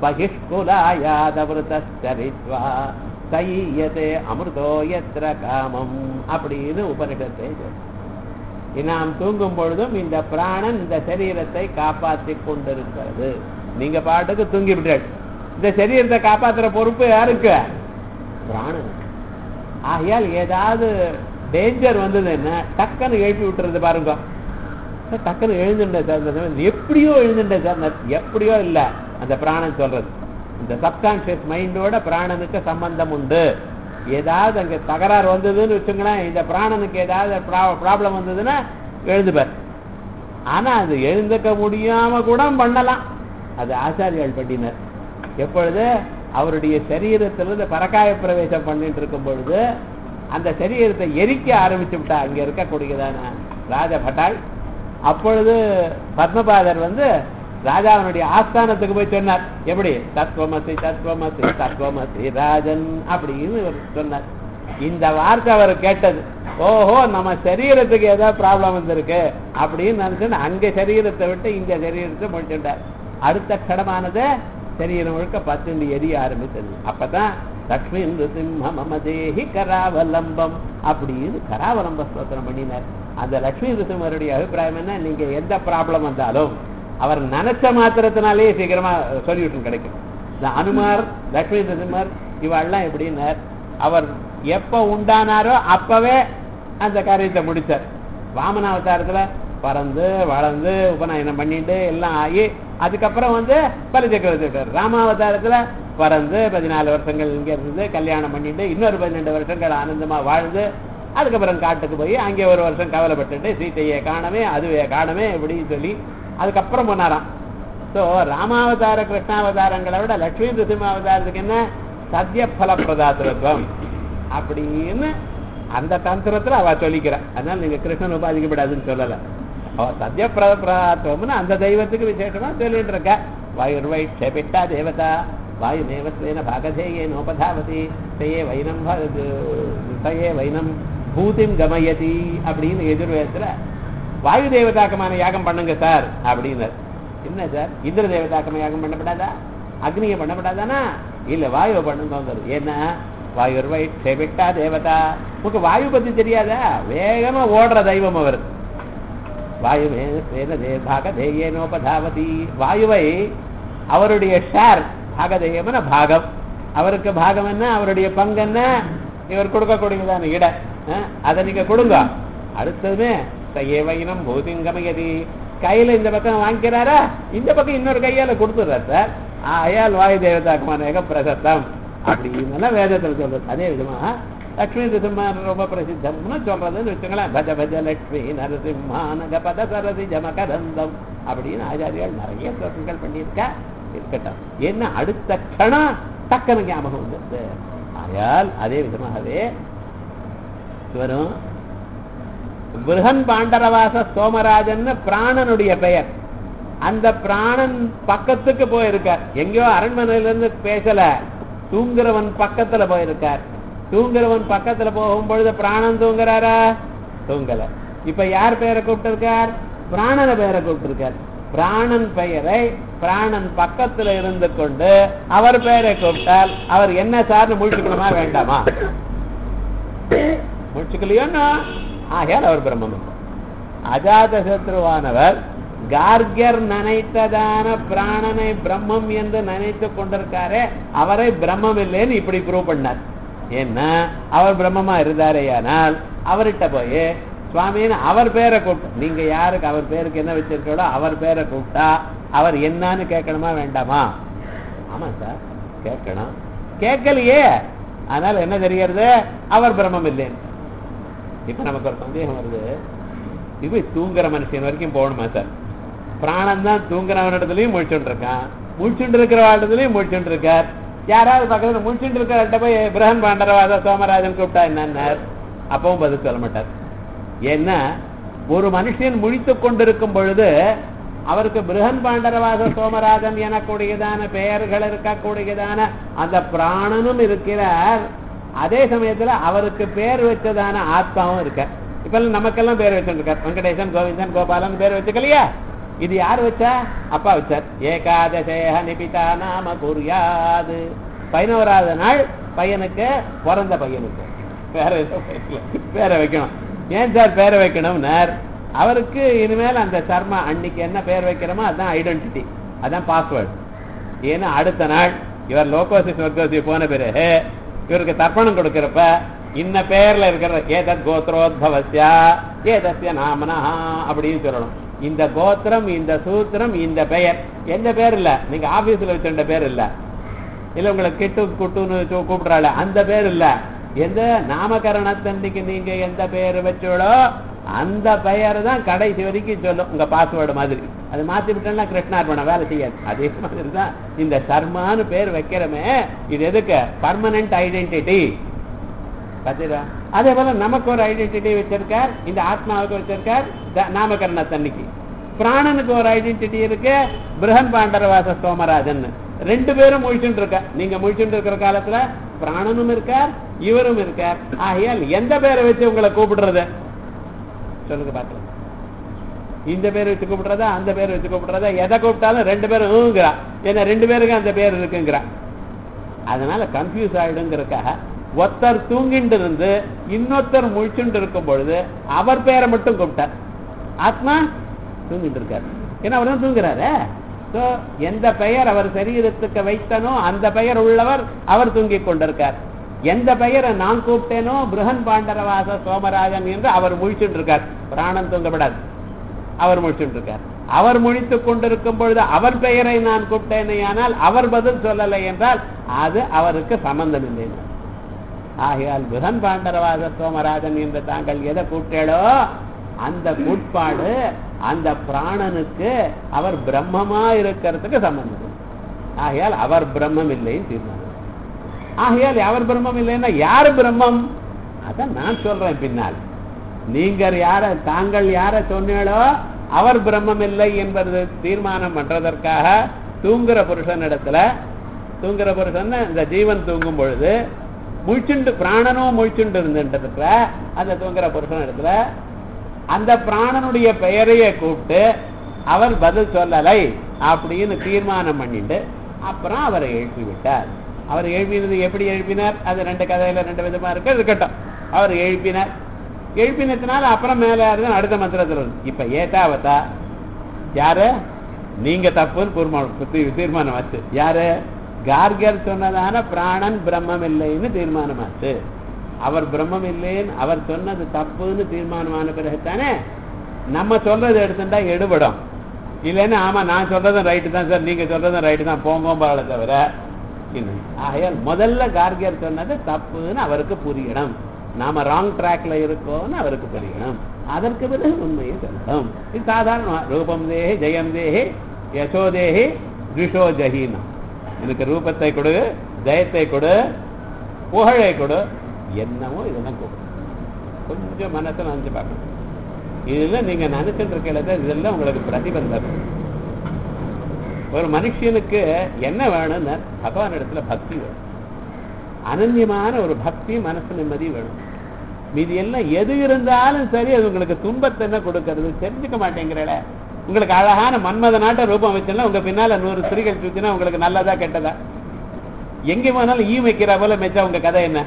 பகிஷ்குலாயாதவிருத்தரித்வா சையதே அமிர்தோ எத்திர காமம் அப்படின்னு உபனிஷத்தை சொல்லுது. நாம் தூங்கும் பொழுதும் இந்த பிராணன் இந்த சரீரத்தை காப்பாற்றி கொண்டிருக்கிறது நீங்க பாட்டுக்கு தூங்கி விட்டாள் இந்த சரீரத்தை காப்பாத்துற பொறுப்பு யாருக்கு பிராணன் ஆகையால் ஏதாவது டேஞ்சர் வந்ததுன்னா டக்குன்னு எழுப்பி விட்டுறது பாருங்க சார், டக்குன்னு எழுந்துட்டேன் சார் இந்த சமயம் எப்படியோ எழுந்துட்டேன் சார் நான் எப்படியோ இல்லை அந்த பிராணன் சொல்றது இந்த சப்கான்சியஸ் மைண்டோட பிராணனுக்கு சம்பந்தம் உண்டு ஏதாவது அங்க தகராறு வந்ததுன்னு வச்சுங்களேன் இந்த பிராணனுக்கு ஏதாவது ப்ராப்ளம் வந்ததுன்னா எழுந்துப்பார் ஆனா அது எழுந்துக்க முடியாம கூட பண்ணலாம் அது ஆச்சாரியால் பண்ணினர் எப்பொழுது அவருடைய சரீரத்திலிருந்து பரகாய பிரவேசம் பண்ணிட்டு இருக்கும் பொழுது அந்த சரீரத்தை எரிக்க ஆரம்பிச்சு விட்டா அங்க இருக்கக்கூடியதான ராஜ பட்டாள் அப்பொழுது பத்மபாதர் வந்து ராஜாவினுடைய ஆஸ்தானத்துக்கு போய் சொன்னார் எப்படி தத்துவமசி தத்துவமசி தத்துவமசி ராஜன் அப்படின்னு இவர் சொன்னார் இந்த வார்த்தை அவர் கேட்டது ஓஹோ நம்ம சரீரத்துக்கு ஏதோ ப்ராப்ளம் வந்திருக்கு அப்படின்னு நினைச்சு அங்க சரீரத்தை விட்டு இங்க சரீரத்தை முடிச்சுட்டார் அடுத்த க்ஷணமானது சரீரம் முழுக்க பத்துண்டு எரிய ஆரம்பித்தது அப்பதான் லக்ஷ்மி நிருசிம்ம மம தேஹி கராவலம்பம் அப்படின்னு கராவலம்ப ஸ்தோத்திரம் பண்ணினார் அந்த லக்ஷ்மி நிருசிம்மருடைய அபிப்பிராயம் என்ன நீங்க எந்த ப்ராப்ளம் வந்தாலும் அவர் நினைச்ச மாத்திரத்தினாலேயே சீக்கிரமா சொல்யூஷன் கிடைக்கும் இந்த அனுமார் லக்ஷ்மி நிருசிம்மர் இவாள்லாம் எப்படின்னார் அவர் எப்ப உண்டானாரோ அப்பவே அந்த காரியத்தை முடிச்சார் வாமன அவதாரத்துல பறந்து வளர்ந்து உபநயனம் பண்ணிட்டு எல்லாம் ஆகி அதுக்கப்புறம் வந்து பலிச்சக்கரவர்த்தி விட்டார் ராமாவதாரத்துல பறந்து பதினாலு வருஷங்கள் இங்க இருந்து கல்யாணம் பண்ணிட்டு இன்னொரு பன்னெண்டு வருஷங்கள் ஆனந்தமா வாழ்ந்து அதுக்கப்புறம் காட்டுக்கு போய் அங்கே ஒரு வருஷம் கவலைப்பட்டுட்டு சீத்தையை காணவே அதுவே காணவே இப்படின்னு சொல்லி அதுக்கப்புறம் போனாராம் ஸோ ராமாவதார கிருஷ்ணாவதாரங்களை விட லட்சுமி நிருசிம்மாவதாரத்துக்கு என்ன சத்திய பல பிரதாத்திரத்துவம் அப்படின்னு அந்த தந்திரத்துல அவ சொல்லிக்கிறா அதனால நீங்க கிருஷ்ணன் உபாதிக்கப்படாதுன்னு சொல்லல அவ சத்திய பிரதாத்துவம்னு அந்த தெய்வத்துக்கு விசேஷமா சொல்லிட்டு இருக்க வாயுர்வை க்ஷபிட்டா தேவதா வாயு நேவத்வேன பாகதேயே நோபதாவதி சயே வைனம் ப- சயே வைனம் பூதிம் கமயதி அப்படின்னு எதிர்வேதத்துல வாயு தேவதாக்கமான யாகம் பண்ணுங்க சார் அப்படின்னார் என்ன சார் இந்திர தேவதாக்கமான யாகம் பண்ணப்படாதா அக்னியை பண்ணப்படாதானா இல்ல வாயுவை பண்ணுங்கிறது ஏன்னா வாயுர்வை க்ஷபிட்டா தேவதா உங்களுக்கு வாயு பத்தி தெரியாதா வேகமா ஓடுற தெய்வம் அவர் வாயுவே பாகதேயேனோபதாவதி வாயுவை அவருடைய ஷேர் பாகதேயம்னா பாகம் அவருக்கு பாகம் என்ன அவருடைய பங்கு என்ன இவர் கொடுக்கக்கூடியதான இட அதை நீங்க கொடுங்க அடுத்ததுமே சையவைனம் பூதிங்கமயதி கையில இந்த பக்கம் வாங்கிக்கிறாரா இந்த பக்கம் இன்னொரு கையால கொடுத்துடுறார் சார் ஆயால் வாயு தேவதாக்குமான பிரசத்தம் அப்படின்னு வேதத்துல சொல்றது அதே விதமா லக்ஷ்மி நரசிம்மன் ரொம்ப பிரசித்தம்னு சொல்றதுன்னு வச்சுங்களேன் பஜ பஜ லக்ஷ்மி நரசிம்மான பத சரதி ஜமகரந்தம் அப்படின்னு ஆச்சாரியால் நிறைய ஸ்லோகங்கள் பண்ணியிருக்கா இருக்கட்டும் என்ன அடுத்த க்ஷணம் டக்குனு ஞாபகம் வந்துருது ஆயால் அதே விதமாகவே வரும் பிருகன் பாண்டரவாச சோமராஜன் பிராணனுடைய பெயர் அந்த பிராணன் பக்கத்துக்கு போயிருக்கார் எங்கேயோ அரண்மனையில இருந்து பேசல தூங்குறவன் பக்கத்துல போயிருக்கார் தூங்குறவன் பக்கத்துல போகும் பொழுது பிராணன் தூங்குறாரா தூங்கல இப்ப யார் பெயரை கூப்பிட்டிருக்கார் பிராணன பெயரை கூப்பிட்டிருக்கார் பிராணன் பெயரை பிராணன் பக்கத்துல இருந்து கொண்டு அவர் பெயரை கூப்பிட்டால் அவர் என்ன சார்னு முழிச்சுக்கணுமா வேண்டாமா முழிச்சுக்கலையோன்னா ஆகையால் அவர் பிரம்மம் அஜாத சத்ருவானவர் கார்கியர் நினைத்ததான பிராணனை பிரம்மம் என்று நினைத்து கொண்டிருக்காரே அவரை பிரம்மம் இல்லைன்னு இப்படி ப்ரூவ் பண்ணார் ஏன்னா அவர் பிரம்மமா இருந்தாரேயானால் அவர்கிட்ட போய் சுவாமின்னு அவர் பேரை கூப்பிட்டு நீங்க யாருக்கு அவர் பேருக்கு என்ன வச்சிருக்கோ அவர் பேரை கூப்பிட்டா அவர் என்னன்னு கேட்கணுமா வேண்டாமா ஆமா சார் கேட்கணும் கேட்கலையே அதனால என்ன தெரியறது அவர் பிரம்மம் இல்லைன்னு இப்ப நமக்கு ஒரு சந்தேகம் வருது இப்ப தூங்குற மனுஷன் வரைக்கும் போகணுமா சார் பிராணம் தான் தூங்குறவனிடத்துலயும் முழிச்சுட்டு இருக்கான் முழிச்சுட்டு இருக்கிற இடத்துலயும் முழிச்சுட்டு இருக்கார் யாராவது பக்கத்துல முழிச்சுட்டு இருக்கிற போய் பிரகன் பாண்டரவாத சோமராஜன் கூப்பிட்டா என்னன்னார் அப்பவும் பதில் சொல்ல மாட்டார் ஏன்னா ஒரு மனுஷன் முழித்து கொண்டிருக்கும் பொழுது அவருக்கு பிரகன் பாண்டரவாத சோமராஜன் எனக்கூடியதான பெயர்கள் இருக்கக்கூடியதான அந்த பிராணனும் இருக்கிறார் அதே சமயத்துல அவருக்கு பேர் வச்சதான ஆத்மாவும் இருக்க இப்ப நமக்கெல்லாம் பேர் வச்சிருக்கார் வெங்கடேசன் கோவிந்தன் கோபாலன் பேர் வச்சுக்கலையா இது யார் வச்சா அப்பா வச்சார் ஏகாதசேக நிபிதா நாம குறியாது பதினோராவது நாள் பையனுக்கு பிறந்த பையனுக்கு பேர பேரை வைக்கணும் ஏன் சார் பேரை வைக்கணும்னார் அவருக்கு இனிமேல் அந்த சர்மா அன்னைக்கு என்ன பேர் வைக்கிறோமோ அதான் ஐடென்டிட்டி அதான் பாஸ்வேர்டு ஏன்னா அடுத்த நாள் இவர் லோகோசி ஸ்வர்கோசி போன பிறகு இவருக்கு தர்ப்பணம் கொடுக்கிறப்ப இன்ன பேர்ல இருக்கிற ஏதத் கோத்ரோத்பவஸ்யா ஏதஸ்ய நாமனா அப்படின்னு சொல்லணும் இந்த கோத்திரம் இந்த சூத்திரம் இந்த பெயர் எந்த பேர் இல்ல நீங்க ஆபீஸ்ல வச்சிருந்த பேர் இல்ல இல்ல உங்களை கிட்டு குட்டுன்னு கூப்பிடுறாள் அந்த பேர் இல்ல எந்த நாமகரணத்தன்னைக்கு நீங்க எந்த பெயர் வச்சோடோ அந்த பெயர் தான் கடைசி வரைக்கும் சொல்லும் உங்க பாஸ்வேர்டு மாதிரி அது மாத்தி விட்டோம்னா கிருஷ்ணார்பணம் வேலை செய்யாது அதே மாதிரி தான் இந்த சர்மான்னு பேர் வைக்கிறோமே இது எதுக்கு பர்மனன்ட் ஐடென்டிட்டி பார்த்தீங்களா அதே போல நமக்கு ஒரு ஐடென்டிட்டி வச்சிருக்கார் இந்த ஆத்மாவுக்கு வச்சிருக்கார் நாமகரணத்தன்னைக்கு பிராணனுக்கு ஒரு ஐடென்டிட்டி இருக்கு பிரகன் பாண்டரவாச சோமராஜன் ரெண்டு பேரும் முழிச்சுட்டு இருக்க நீங்க முழிச்சுட்டு இருக்கிற காலத்துல பிராணனும் இருக்கார் இவரும் இருக்கார் ஆகையால் எந்த பேரை வச்சு உங்களை கூப்பிடுறது சொல்லுங்க பார்க்கலாம் இந்த பேர் வச்சு கூப்பிடுறதா அந்த பேர் வச்சு கூப்பிடுறதா எதை கூப்பிட்டாலும் ரெண்டு பேரும் ஊங்கிறா ஏன்னா ரெண்டு பேருக்கு அந்த பேர் இருக்குங்கிறா அதனால கன்ஃபியூஸ் ஆயிடுங்கிறதுக்காக ஒருத்தர் தூங்கிட்டு இருந்து இன்னொருத்தர் முழிச்சுட்டு இருக்கும் பொழுது அவர் பேரை மட்டும் கூப்பிட்டார் ஆத்மா தூங்கிட்டு இருக்கார் ஏன்னா அவர் தான் தூங்குறாரு ஸோ எந்த பெயர் அவர் சரீரத்துக்கு வைத்தனோ அந்த பெயர் உள்ளவர் அவர் தூங்கிக் கொண்டிருக்கார் எந்த பெயரை நான் கூப்பிட்டேனோ பிரகன் பாண்டரவாச சோமராஜன் என்று அவர் முழிச்சுட்டு இருக்கார் பிராணம் தூங்கப்படாது அவர் முழிச்சுட்டு இருக்கார் அவர் முழித்துக் கொண்டிருக்கும் பொழுது அவர் பெயரை நான் கூப்பிட்டேனே ஆனால் அவர் பதில் சொல்லலை என்றால் அது அவருக்கு சம்பந்தம் இல்லை ஆகையால் பிரகன் பாண்டரவாச சோமராஜன் என்று தாங்கள் எதை கூப்பிட்டேடோ அந்த கூட்பாடு அந்த பிராணனுக்கு அவர் பிரம்மமா இருக்கிறதுக்கு சம்பந்தம் ஆகையால் அவர் பிரம்மம் இல்லைன்னு தீர்மானம் ஆகையால் அவர் பிரம்மம் இல்லைன்னா யாரு பிரம்மம் அதான் நான் சொல்றேன் பின்னால் நீங்கள் யார தாங்கள் யார சொன்னீங்களோ அவர் பிரம்மம் இல்லை என்பது தீர்மானம் பண்றதற்காக தூங்குற புருஷன் இடத்துல தூங்குற புருஷன் இந்த ஜீவன் தூங்கும் பொழுது முழிச்சுண்டு பிராணனும் முழிச்சுண்டு இருந்துட்டு அந்த தூங்குற புருஷன் இடத்துல அந்த பிராணனுடைய பெயரையே கூப்பிட்டு அவர் பதில் சொல்லலை அப்படின்னு தீர்மானம் பண்ணிட்டு அப்புறம் அவரை எழுப்பி விட்டார் அவர் எழுப்பினது எப்படி எழுப்பினார் அது ரெண்டு கதையில ரெண்டு விதமா இருக்கு இருக்கட்டும் அவர் எழுப்பினார் எழுப்பினதுனால அப்புறம் மேல யாரு அடுத்த மந்திரத்தில் வருது இப்ப ஏட்டாவத்தா யாரு நீங்க தப்புன்னு தீர்மானம் தீர்மானம் ஆச்சு யாரு கார்கர் சொன்னதான பிராணன் பிரம்மம் இல்லைன்னு தீர்மானமாச்சு அவர் பிரம்மம் இல்லைன்னு அவர் சொன்னது தப்புன்னு தீர்மானமான பிறகுதானே நம்ம சொல்றது எடுத்துட்டா எடுபடும் இல்லைன்னு ஆமா நான் சொல்றதும் ரைட்டு தான் சார் நீங்க சொல்றதும் ரைட்டு தான் போங்கோம்பாள தவிர ஆகையால் முதல்ல கார்கியர் சொன்னது தப்புன்னு அவருக்கு புரியணும் நாம ராங் ட்ராக்ல இருக்கோம்னு அவருக்கு புரியணும் அதற்கு பிறகு உண்மையை சொல்லணும் இது சாதாரண ரூபம் தேஹி ஜெயம் தேஹி யசோதேஹி ரிஷோ ஜஹீனம் எனக்கு ரூபத்தை கொடு ஜெயத்தை கொடு புகழை கொடு என்னமோ இதெல்லாம் கொடு கொஞ்சம் மனசை நினைச்சு பார்க்கணும் இதுல நீங்க நினைச்சிட்டு இருக்கிறத இதெல்லாம் உங்களுக்கு பிரதிபந்தம் ஒரு மனுஷனுக்கு என்ன வேணும்னு பகவான் இடத்துல பக்தி வேணும் அனன்யமான ஒரு பக்தி மனசு நிம்மதி வேணும் மீதி எல்லாம் எது இருந்தாலும் சரி அது உங்களுக்கு துன்பத்தை என்ன கொடுக்கறது தெரிஞ்சுக்க மாட்டேங்கிறல உங்களுக்கு அழகான மன்மத நாட்ட ரூபம் வச்சுன்னா உங்க பின்னால நூறு ஸ்திரீகள் சுத்தினா உங்களுக்கு நல்லதா கெட்டதா எங்க போனாலும் ஈ வைக்கிற போல மெச்சா உங்க கதை என்ன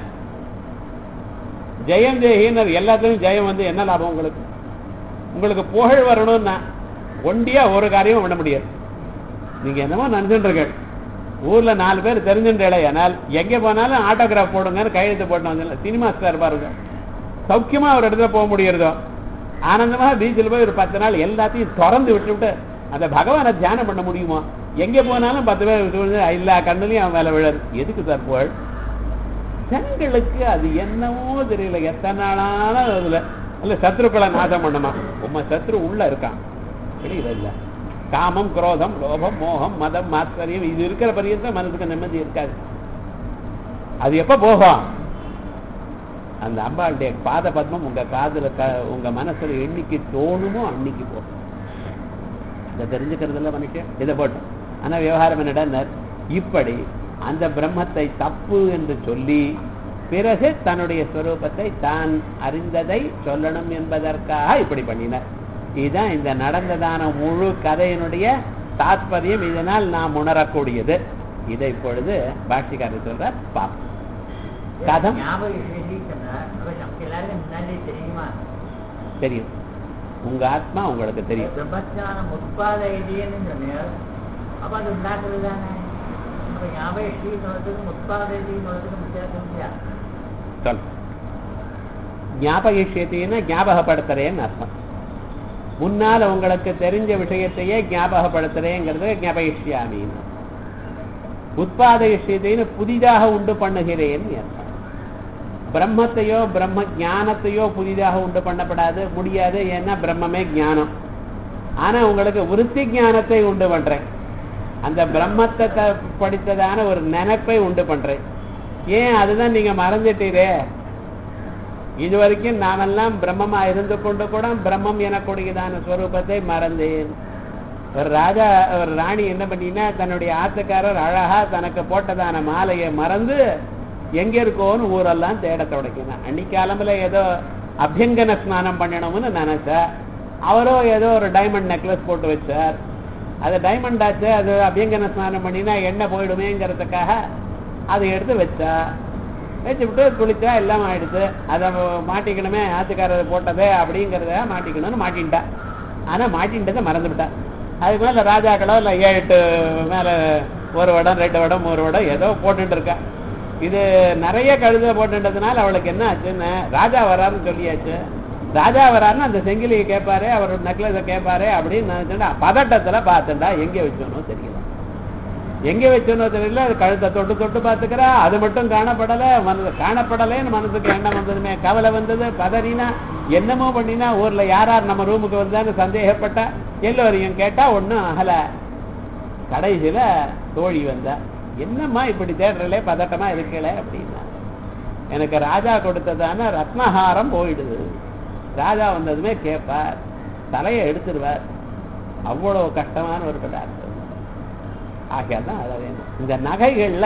ஜெயம் ஜெயினர் எல்லாத்துலயும் ஜெயம் வந்து என்ன லாபம் உங்களுக்கு உங்களுக்கு புகழ் வரணும்னா ஒண்டியா ஒரு காரியமும் பண்ண முடியாது நீங்க என்னமோ நினைச்சுட்டு இருக்க ஊர்ல நாலு பேர் தெரிஞ்சுட்டேனால் எங்க போனாலும் ஆட்டோகிராஃப் போடுங்கன்னு கையெழுத்து போட்டு வந்து சினிமா ஸ்டார் பாருங்க சௌக்கியமா ஒரு இடத்துல போக முடியறதோ ஆனந்தமா பீச்சில் போய் ஒரு பத்து நாள் எல்லாத்தையும் திறந்து விட்டுவிட்டு அந்த பகவானை தியானம் பண்ண முடியுமா எங்க போனாலும் பத்து பேர் விட்டு எல்லா கண்ணுலயும் அவன் மேல விழாது எதுக்கு சார் புகழ் ஜனங்களுக்கு அது என்னவோ தெரியல எத்தனை நாளான அதுல இல்ல சத்ருக்களை நாசம் பண்ணமா உம்ம சத்ரு உள்ள இருக்கான் வெளியில இல்ல காமம் குரோதம் லோபம் மோகம் மதம் மாத்சரியம் இது இருக்கிற பரியந்த மனசுக்கு நிம்மதி இருக்காது அது எப்ப போகும் அந்த அம்பாளுடைய பாத பத்மம் உங்க காதுல க உங்க மனசுல என்னைக்கு தோணுமோ அன்னைக்கு போகும் இதை தெரிஞ்சுக்கிறதுல மனுஷன் இதை போட்டோம் ஆனா விவகாரம் என்னடா இப்படி அந்த பிரம்மத்தை தப்பு என்று சொல்லி பிறகு தன்னுடைய ஸ்வரூபத்தை தான் அறிந்ததை சொல்லணும் என்பதற்காக இப்படி பண்ணினார் இதுதான் இந்த நடந்ததான முழு கதையினுடைய தாத்பரியம் இதனால் நாம் உணரக்கூடியது இதை இப்பொழுது பாஷிக்காரர் சொல்றார் பாப்போம் கதம் ஞாபக சக்தி சொன்னார் அப்ப நமக்கு எல்லாருக்கும் முன்னாடி தெரியுமா தெரியும் உங்க ஆத்மா உங்களுக்கு தெரியும் பிரம்மஜானம் உட்பாத இடியன்னு சொன்னார் அப்ப அது உண்டாக்குறது தானே அப்ப ஞாபக சக்தி சொல்றதுக்கும் உட்பாத இடின்னு சொல்றதுக்கும் வித்தியாசம் இல்லையா சொல் ஞாபகிஷயத்தின்னா ஞாபகப்படுத்துறேன்னு அர்த்தம் முன்னால உங்களுக்கு தெரிஞ்ச விஷயத்தையே ஞாபகப்படுத்துறேங்கிறது ஞாபகிஷ்யாமின்னு உத்பாதகிஷயத்தின்னு புதிதாக உண்டு பண்ணுகிறேன்னு அர்த்தம் பிரம்மத்தையோ பிரம்ம ஞானத்தையோ புதிதாக உண்டு பண்ணப்படாது முடியாது ஏன்னா பிரம்மமே ஞானம் ஆனா உங்களுக்கு விருத்தி ஞானத்தை உண்டு பண்றேன் அந்த பிரம்மத்தை த- படித்ததான ஒரு நினைப்பை உண்டு பண்றேன் ஏன் அதுதான் நீங்க மறந்துட்டீரே இது வரைக்கும் நாமெல்லாம் பிரம்மமா இருந்து கொண்டு கூட பிரம்மம் எனக்கூடியதான ஸ்வரூபத்தை மறந்தேன் ஒரு ராஜா ஒரு ராணி என்ன பண்ணினா தன்னுடைய ஆத்துக்காரர் அழகா தனக்கு போட்டதான மாலையை மறந்து எங்க இருக்கோன்னு ஊரெல்லாம் தேட தொடங்கினான் அன்னைக்கு காலம்புல ஏதோ அபியங்கன ஸ்நானம் பண்ணணும்னு நினைச்சா அவரோ ஏதோ ஒரு டைமண்ட் நெக்லஸ் போட்டு வச்சார் அது டைமண்ட் ஆச்சு அது அபியங்கன ஸ்நானம் பண்ணினா எண்ணெய் போயிடுமேங்கிறதுக்காக அதை எடுத்து வச்சா வச்சு விட்டு குளிச்சா எல்லாம் ஆயிடுச்சு அதை மாட்டிக்கணுமே ஆத்துக்காரர் போட்டதே அப்படிங்கிறத மாட்டிக்கணும்னு மாட்டின்ட்டா ஆனா மாட்டின்ட்டதை மறந்து விட்டா அதுக்கு மேல ராஜாக்களோ இல்லை ஏழு எட்டு மேல ஒரு வடம் ரெண்டு வடம் ஒரு வடம் ஏதோ போட்டுட்டு இருக்கா இது நிறைய கழுத போட்டுன்றதுனால அவளுக்கு என்ன ஆச்சுன்னு ராஜா வராருன்னு சொல்லியாச்சு ராஜா வராருன்னு அந்த செங்கிலியை கேட்பாரு அவர் நெக்லஸை கேட்பாரு அப்படின்னு நினைச்சுட்டா பதட்டத்துல பார்த்துட்டா எங்க வச்சோனோ தெரியல எங்க வச்சோனோ தெரியல அது கழுத்தை தொட்டு தொட்டு பார்த்துக்கிறா அது மட்டும் காணப்படல மனது காணப்படலேன்னு மனசுக்கு எண்ணம் வந்ததுமே கவலை வந்தது பதறினா என்னமோ பண்ணினா ஊர்ல யார் யார் நம்ம ரூமுக்கு வந்தான்னு சந்தேகப்பட்டா எல்லோரையும் கேட்டா ஒண்ணும் அகல கடைசியில தோழி வந்தா என்னம்மா இப்படி தேடுறலே பதட்டமா இருக்கல அப்படின்னா எனக்கு ராஜா கொடுத்ததான ரத்னஹாரம் போயிடுது ராஜா வந்ததுமே கேட்பார் தலையை எடுத்துருவார் அவ்வளவு கஷ்டமான ஒரு பதார்த்தம் ஆகையால் தான் அழ வேணும் இந்த நகைகள்ல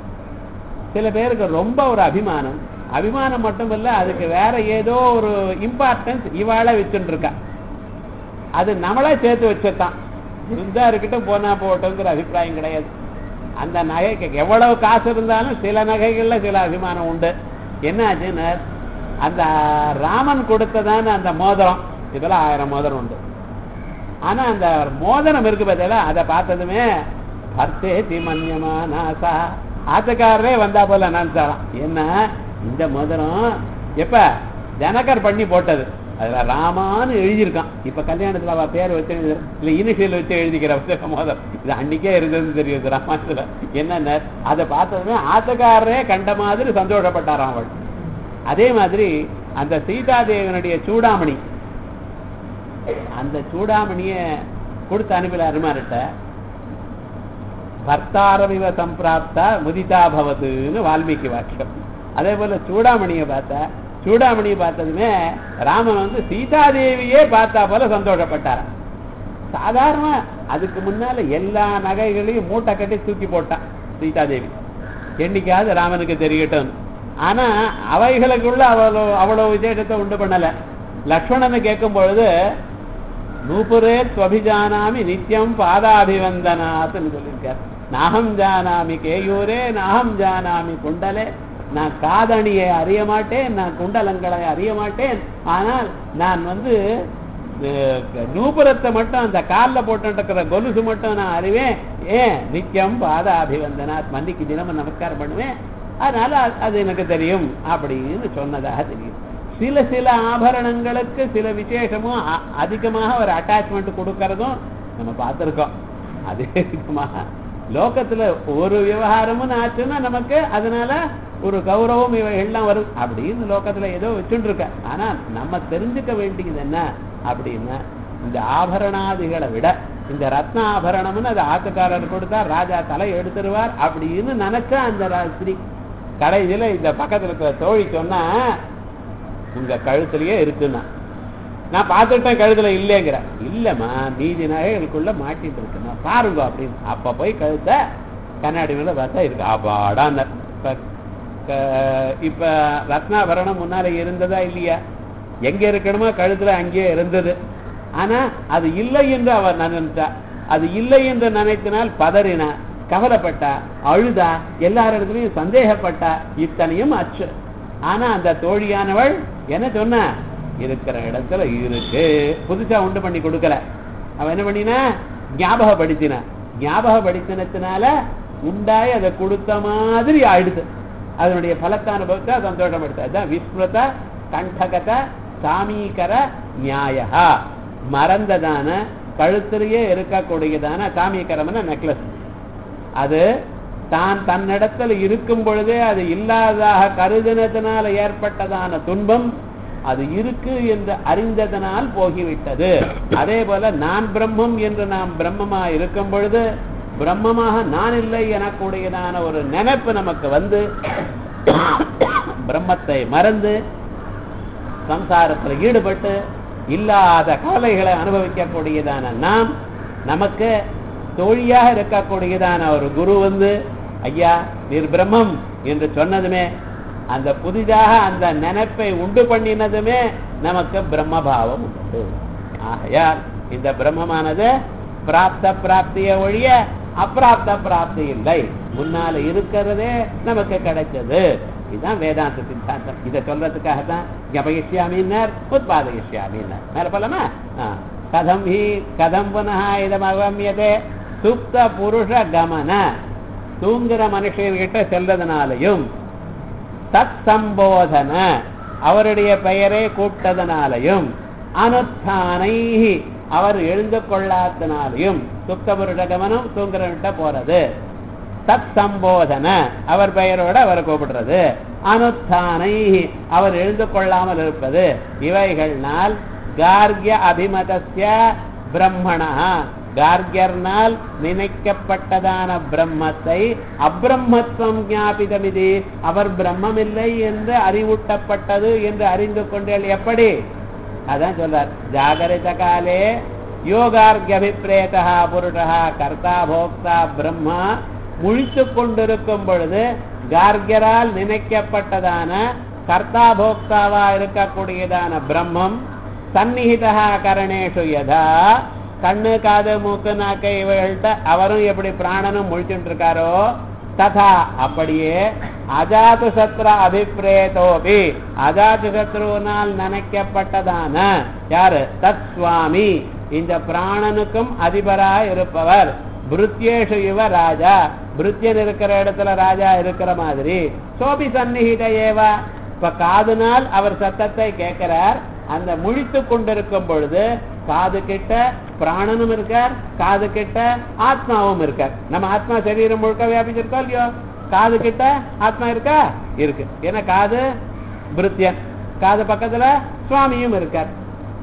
சில பேருக்கு ரொம்ப ஒரு அபிமானம் அபிமானம் மட்டும் இல்ல அதுக்கு வேற ஏதோ ஒரு இம்பார்ட்டன்ஸ் இவாள வச்சுட்டு இருக்கா அது நம்மளே சேர்த்து வச்சதான் இருந்தா இருக்கட்டும் போனா போட்டோங்கிற அபிப்பிராயம் கிடையாது அந்த நகைக்கு எவ்வளவு காசு இருந்தாலும் சில நகைகள்ல சில அபிமானம் உண்டு என்ன ஆச்சுன்னு அந்த ராமன் கொடுத்ததான அந்த மோதிரம் இதெல்லாம் ஆயிரம் மோதிரம் உண்டு ஆனா அந்த மோதிரம் இருக்கு பார்த்தீங்களா அதை பார்த்ததுமே பர்த்தே திமன்யமா நாசா ஆத்துக்காரரே வந்தா போல நினைச்சாலாம் என்ன இந்த மோதிரம் எப்ப ஜனகர் பண்ணி போட்டது அதுல ராமான்னு எழுதியிருக்கான் இப்ப கல்யாணத்துல அவ பேர் வச்சு எழுதுற இல்ல இனிஷியல் வச்சு எழுதிக்கிற புத்தக மோதிரம் இது அன்னைக்கே இருந்தது தெரியுது ராமாயணத்துல என்னென்ன அதை பார்த்ததுமே ஆத்துக்காரரே கண்ட மாதிரி சந்தோஷப்பட்டாராம் அவள் அதே மாதிரி அந்த சீதாதேவனுடைய சூடாமணி அந்த சூடாமணிய கொடுத்து அனுப்பில அருமார்கிட்ட பர்த்தாரமிவ சம்பிராப்தா முதிதா பவதுன்னு வால்மீகி வாக்கியம் அதே போல சூடாமணியை பார்த்தா சூடாமணியை பார்த்ததுமே ராமன் வந்து சீதாதேவியே பார்த்தா போல சந்தோஷப்பட்டாராம் சாதாரண அதுக்கு முன்னால எல்லா நகைகளையும் மூட்டை கட்டி தூக்கி போட்டான் சீதாதேவி என்னைக்காவது ராமனுக்கு தெரியட்டும் ஆனா அவைகளுக்குள்ள அவ்வளவு அவ்வளவு விசேஷத்தை உண்டு பண்ணல லக்ஷ்மணனை கேட்கும் பொழுது நூபுரே ஸ்வபிஜானாமி நித்தியம் பாதாபிவந்தனாத்னு சொல்லியிருக்கார் நாகம் ஜானாமி கேயூரே நாகம் ஜானாமி குண்டலே நான் காதணியை அறிய மாட்டேன் நான் குண்டலங்களை அறிய மாட்டேன் ஆனால் நான் வந்து அஹ், நூபுரத்தை மட்டும் அந்த காலில் போட்டுருக்கிற கொலுசு மட்டும் நான் அறிவேன் ஏன் நித்தியம் பாதாபிவந்தனாத் மன்னிக்கு தினமும் நமஸ்காரம் பண்ணுவேன் அதனால அது- அது எனக்கு தெரியும் அப்படின்னு சொன்னதாக தெரியும் சில சில ஆபரணங்களுக்கு சில விசேஷமும் அ- அதிகமாக ஒரு அட்டாச்மெண்ட் கொடுக்கறதும் நம்ம பார்த்துருக்கோம் அதே விதமாக லோகத்துல ஒரு விவகாரமும் ஆச்சுன்னா நமக்கு அதனால ஒரு கௌரவம் இவைகள்லாம் வரும் அப்படின்னு லோகத்துல ஏதோ வச்சுட்டு இருக்க ஆனா நம்ம தெரிஞ்சுக்க வேண்டியது என்ன அப்படின்னா இந்த ஆபரணாதிகளை விட இந்த ரத்ன ஆபரணம்னு அது ஆத்துக்காரர் கொடுத்தா ராஜா தலை எடுத்துருவார் அப்படின்னு நினைச்சா அந்த ரா- ஸ்ரீ கடைசியில இந்த பக்கத்துல இருக்கிற தோழி சொன்னா உங்க கழுத்துலயே இருக்குன்னா நான் பார்த்துட்டேன் கழுத்துல இல்லைங்கிற இல்லம்மா மீதி நகைகளுக்குள்ள மாட்டிட்டு இருக்குன்னா பாருங்க அப்படின்னு அப்ப போய் கழுத்த கண்ணாடி மேல பார்த்தா இருக்கு அப்பாடான்னு இப்ப க- இப்ப ரத்னாபரணம் முன்னால இருந்ததா இல்லையா எங்க இருக்கணுமோ கழுத்துல அங்கேயே இருந்தது ஆனா அது இல்லை என்று அவர் நினைச்சா அது இல்லை என்று நினைத்தினால் பதறினா கவலைப்பட்டா அழுதா எல்லார் இடத்துலயும் சந்தேகப்பட்டா இத்தனையும் அச்சு ஆனா அந்த தோழியானவள் என்ன சொன்னா இருக்கிற இடத்துல இருக்கு புதுசா உண்டு பண்ணி கொடுக்கல அவன் என்ன பண்ணினா ஞாபகப்படுத்தின ஞாபகப்படுத்தினத்தினால உண்டாய் அதை கொடுத்த மாதிரி ஆயிடுது அதனுடைய பலத்த அனுபவத்தை சந்தோஷம் எடுத்த அதுதான் விஸ்மிருத கண்டகத சாமீகர நியாயா மறந்ததான கழுத்திலேயே இருக்கக்கூடியதான சாமீகரம்னா நெக்லஸ் அது தான் தன்னிடத்தில் இருக்கும் பொழுதே அது இல்லாததாக கருதினத்தினால ஏற்பட்டதான துன்பம் அது இருக்கு என்று அறிந்ததனால் போகிவிட்டது அதே போல நான் பிரம்மம் என்று நாம் பிரம்மமா இருக்கும் பொழுது பிரம்மமாக நான் இல்லை எனக்கூடியதான ஒரு நினைப்பு நமக்கு வந்து பிரம்மத்தை மறந்து சம்சாரத்தில் ஈடுபட்டு இல்லாத கவலைகளை அனுபவிக்கக்கூடியதான நாம் நமக்கு தோழியாக இருக்கக்கூடியதான ஒரு குரு வந்து ஐயா நீர் பிரம்மம் என்று சொன்னதுமே அந்த புதிதாக அந்த நினைப்பை உண்டு பண்ணினதுமே நமக்கு பிரம்மபாவம் உண்டு ஆகையால் இந்த பிரம்மமானது பிராப்த பிராப்திய ஒழிய அப்பிராப்த பிராப்தி இல்லை முன்னால இருக்கிறதே நமக்கு கிடைச்சது இதுதான் வேதாந்த சித்தாந்தம் இதை சொல்றதுக்காக தான் ஜபயிஷ்யாமின்னர் உத்பாதயிஷ்யாமின்னர் மேல போலாமா ஆ. கதம் ஹி கதம் புனः இதம் அவமியதே சுப்த புருஷ கமன தூங்குற மனுஷன்கிட்ட செல்றதுனாலையும் தத் சம்போதன அவருடைய பெயரை கூப்பிட்டதனாலையும் அனுத்தானை அவர் எழுந்து கொள்ளாதனாலையும் சுப்த புருஷ கமனம் தூங்குறவன்கிட்ட போறது தத் சம்போதன அவர் பெயரோட அவரை கூப்பிடுறது அனுத்தானை அவர் எழுந்து கொள்ளாமல் இருப்பது இவைகள்னால் கார்கிய அபிமதஸ்ய பிரம்மணா கார்கியர்னால் நினைக்கப்பட்டதான பிரம்மத்தை அப்பிரம்மத்துவம் ஞாபிதமிதி அவர் பிரம்மமில்லை என்று அறிவூட்டப்பட்டது என்று அறிந்து கொண்டேன் எப்படி அதான் சொல்றார் ஜாகரித காலே யோகார்கியபிப்ரேதா புருஷா கர்த்தா போக்தா பிரம்மா முழித்து கொண்டிருக்கும் பொழுது கார்கியரால் நினைக்கப்பட்டதான கர்த்தா போக்தாவா இருக்கக்கூடியதான பிரம்மம் சந்நிகிதா கரணேஷு யதா கண்ணு காது மூக்கு நாக்கு இவைகள்ட்ட அவரும் எப்படி பிராணனும் முழிச்சுட்டு இருக்காரோ ததா அப்படியே அஜாத்து சத்ர அபிப்ரேதோபி அஜாத்து சத்ருவினால் நினைக்கப்பட்டதான யாரு தத் சுவாமி இந்த பிராணனுக்கும் அதிபராய் இருப்பவர் பிருத்யேஷு இவ ராஜா பிருத்தியன் இருக்கிற இடத்துல ராஜா இருக்கிற மாதிரி சோபி சந்நிகித ஏவா இப்ப காதுனால் அவர் சத்தத்தை கேட்கிறார் அந்த முழித்து கொண்டிருக்கும் பொழுது காது கிட்ட பிராணனும் இருக்கார் காது கிட்ட ஆத்மாவும் இருக்கார் நம்ம ஆத்மா சரீரம் முழுக்க வியாபிச்சிருக்கோம் இல்லையோ காது கிட்ட ஆத்மா இருக்கா இருக்கு ஏன்னா காது பிருத்தியன் காது பக்கத்துல சுவாமியும் இருக்கார்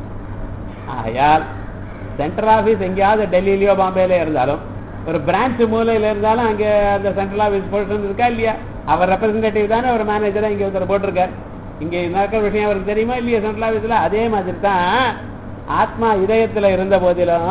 ஆகையால் சென்ட்ரல் ஆபீஸ் எங்கேயாவது டெல்லியிலயோ பாம்பேல இருந்தாலும் ஒரு பிரான்ச் மூலையில இருந்தாலும் அங்க அந்த சென்ட்ரல் ஆபீஸ் பர்சன் இருக்கா இல்லையா அவர் ரெப்ரசன்டேட்டிவ் தானே ஒரு மேனேஜரா இங்க ஒருத்தர் போட்டிருக்கார் இங்க நடக்கிற விஷயம் அவருக்கு தெரியுமா இல்லையா சென்ட்ரல் ஆபீஸ்ல அதே மாதிரி தான் ஆத்மா இதயத்துல இருந்த போதிலும்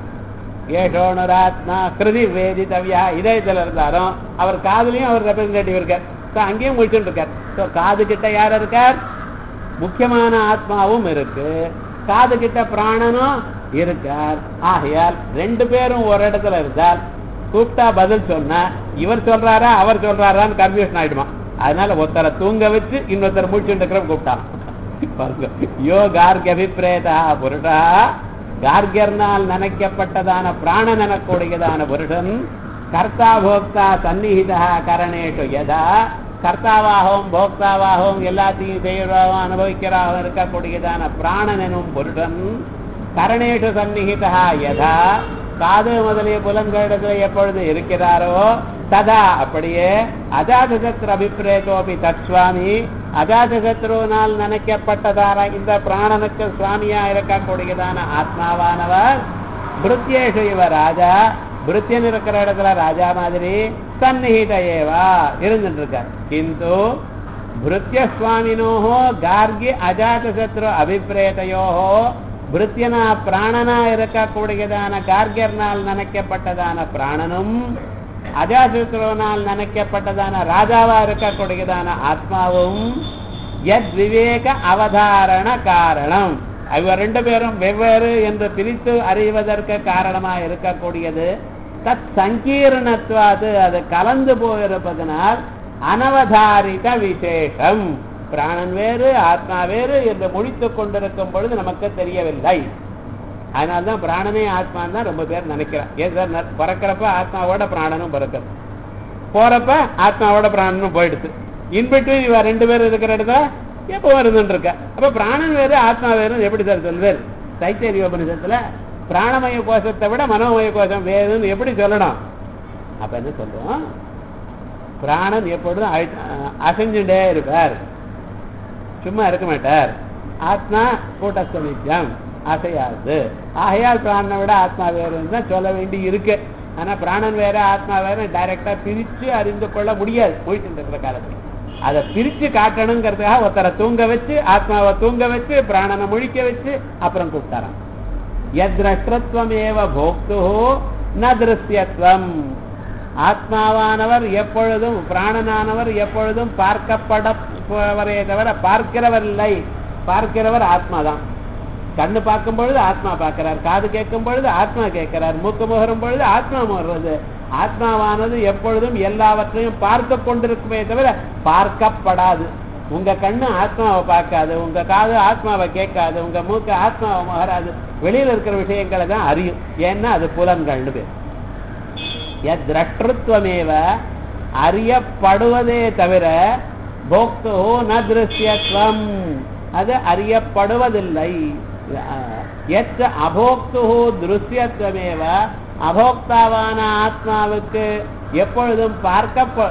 ஏஷோனுராத்மா கிருதி வேதித்தவியா இதயத்துல இருந்தாலும் அவர் காதுலயும் அவர் ரெப்ரசன்டேட்டிவ் இருக்கார் ஸோ அங்கேயும் முடிச்சுட்டு இருக்கார் ஸோ காது கிட்ட யார் இருக்கார் முக்கியமான ஆத்மாவும் இருக்கு காது கிட்ட பிராணனும் இருக்கார் ஆகையால் ரெண்டு பேரும் ஒரு இடத்துல இருந்தால் கூப்பிட்டா பதில் சொன்னா இவர் சொல்றாரா அவர் சொல்றாரான்னு கன்ஃபியூஷன் ஆயிடுமா அதனால ஒருத்தரை தூங்க வச்சு இன்னொருத்தர் முடிச்சுட்டு இருக்கிற கூப்பிட்டான் பாருங்க யோ கார்கிய அபிப்பிரேதா புருஷா கார்கியர்னால் நினைக்கப்பட்டதான பிராணன் எனக்கூடியதான புருஷன் கர்த்தா போக்தா சந்நிஹிதா கரணேஷு யதா கர்த்தாவாகவும் போக்தாவாகவும் எல்லாத்தையும் செய்யறாகவும் அனுபவிக்கிறாகவும் இருக்கக்கூடியதான பிராணன் எனும் புருஷன் கரணேஷு சந்நிஹிதா யதா காது முதலிய புலன்களிடத்தில் எப்பொழுது இருக்கிறாரோ ததா அப்படியே அஜாதசத்ரு அபிப்பிரேதோபி தத்சுவாமி அஜாதசத்ருவினால் நினைக்கப்பட்டதான இந்த பிராணனுக்கு சுவாமியா இருக்கக்கூடியதான ஆத்மாவானவர் பிருத்தியேஷு இவ ராஜா பிருத்தியன் இருக்கிற இடத்துல ராஜா மாதிரி சந்நிகித ஏவா இருந்துட்டு இருக்கார் கிந்து பிருத்திய சுவாமினோஹோ கார்கி அஜாதசத்ரு அபிப்பிரேதையோஹோ பிருத்தியனா பிராணனா இருக்கக்கூடியதான கார்கியர்னால் நினைக்கப்பட்டதான பிராணனும் அஜாசத்ருவனால் நினைக்கப்பட்டதான ராஜாவா இருக்கக்கூடியதான ஆத்மாவும் எத் விவேக அவதாரண காரணம் இவ ரெண்டு பேரும் வெவ்வேறு என்று பிரித்து அறிவதற்கு காரணமா இருக்கக்கூடியது தத் சங்கீர்ணத்துவாது அது கலந்து போயிருப்பதனால் அனவதாரித விசேஷம் பிராணன் வேறு ஆத்மா வேறு என்று முடித்துக் கொண்டிருக்கும் பொழுது நமக்கு தெரியவில்லை அதனால்தான் பிராணனே ஆத்மான்னு தான் ரொம்ப பேர் நினைக்கிறான் ஏன் சார் ந- பிறக்கிறப்ப ஆத்மாவோட பிராணனும் பிறக்கிறது போறப்ப ஆத்மாவோட பிராணனும் போயிடுது இன்பிட்வீன் இவ ரெண்டு பேரும் இருக்கிற இடத்துல எப்பவும் இருந்துட்டு இருக்க அப்ப பிராணன் வேறு ஆத்மா வேறு எப்படி சார் சொல்வேர் தைத்தரிய உபனிஷத்துல பிராணமய கோஷத்தை விட மனோமய கோஷம் வேறுன்னு எப்படி சொல்லணும் அப்ப என்ன சொல்றோம் பிராணன் எப்பொழுதும் அழி- அசைஞ்சுட்டே இருப்பார் சும்மா இருக்க மாட்டார் ஆத்மா கூட்டஸ்த நித்தியம் அசையாது ஆகையால் பிராணனை விட ஆத்மா வேறுன்னு தான் சொல்ல வேண்டி இருக்கு ஆனா பிராணன் வேற ஆத்மா வேற டைரக்டா பிரிச்சு அறிந்து கொள்ள முடியாது போயிட்டு இருக்கிற காலத்துல அதை பிரிச்சு காட்டணுங்கிறதுக்காக ஒருத்தரை தூங்க வச்சு ஆத்மாவை தூங்க வச்சு பிராணனை முழிக்க வச்சு அப்புறம் கூப்பிட்டாராம் யத்ரஷ்டத்வமேவ போக்து ந திருஷ்யத்வம் ஆத்மாவானவர் எப்பொழுதும் பிராணனானவர் எப்பொழுதும் பார்க்கப்படவரே தவிர பார்க்கிறவர் இல்லை பார்க்கிறவர் ஆத்மாதான் கண்ணு பார்க்கும் பொழுது ஆத்மா பார்க்கிறார் காது கேட்கும் பொழுது ஆத்மா கேட்கிறார் மூக்கு முகரும் பொழுது ஆத்மா முகர்றது ஆத்மாவானது எப்பொழுதும் எல்லாவற்றையும் பார்த்து கொண்டிருக்குமே தவிர பார்க்கப்படாது உங்க கண்ணு ஆத்மாவை பார்க்காது உங்க காது ஆத்மாவை கேட்காது உங்க மூக்கு ஆத்மாவை முகராது வெளியில இருக்கிற விஷயங்களை தான் அறியும் ஏன்னா அது புலன்கள்னு பேர் யத்ரஷ்டத்வமேவ அறியப்படுவதே தவிர போக்தோ ந திருஷ்யத்வம் அது அறியப்படுவதில்லை எத் அபோக்து திருஷ்யத்வமேவ அபோக்தாவான ஆத்மாவுக்கு எப்பொழுதும் பார்க்க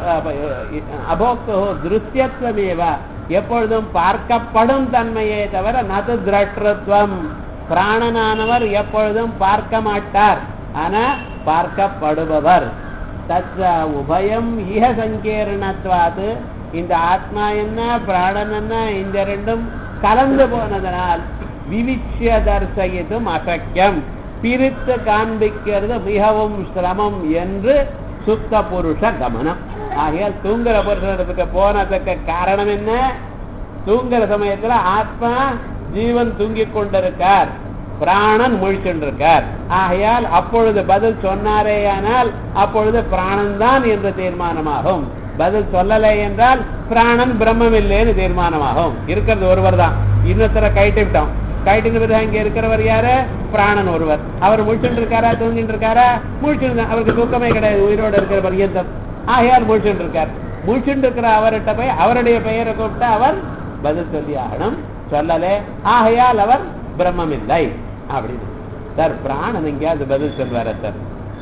அபோக்து திருஷ்யத்வமேவ எப்பொழுதும் பார்க்கப்படும் தன்மையே தவிர நது திரஷ்டத்துவம் பிராணனானவர் எப்பொழுதும் பார்க்க மாட்டார் ஆனா பார்க்கப்படுபவர் தத்ர உபயம் இஹ சங்கீர்ணத்வாது இந்த ஆத்மா என்ன பிராணன் என்ன இந்த ரெண்டும் கலந்து போனதனால் விவிச்சிய தர்சயித்தும் அசக்கியம் பிரித்து காண்பிக்கிறது மிகவும் சிரமம் என்று சுத்த புருஷ கமனம் ஆகையால் தூங்குற புருஷனத்துக்கு போனதுக்கு காரணம் என்ன தூங்குற சமயத்துல ஆத்மா ஜீவன் தூங்கிக் கொண்டிருக்கார் பிராணன் முழிச்சுண்டிருக்கார் ஆகையால் அப்பொழுது பதில் சொன்னாரேயானால் அப்பொழுது பிராணன் தான் என்று தீர்மானமாகும் பதில் சொல்லலை என்றால் பிராணன் பிரம்மம் இல்லைன்னு தீர்மானமாகும் இருக்கிறது ஒருவர் தான் இன்னொருத்தரை கைட்டிவிட்டோம் கைட்டின பிறகு அங்க இருக்கிறவர் யாரு பிராணன் ஒருவர் அவர் முழிச்சுட்டு இருக்காரா தூங்கிட்டு இருக்காரா முழிச்சுட்டு அவருக்கு தூக்கமே கிடையாது உயிரோடு இருக்கிற பரியந்தம் ஆகையால் முழிச்சுட்டு இருக்கார் முழிச்சுட்டு இருக்கிற அவர்கிட்ட போய் அவருடைய பெயரை கூப்பிட்டு அவர் பதில் சொல்லி ஆகணும் சொல்லலே ஆகையால் அவர் பிரம்மம் இல்லை அப்படின்னு சார் பிராணன் எங்கேயாவது பதில் சொல்வாரா சார்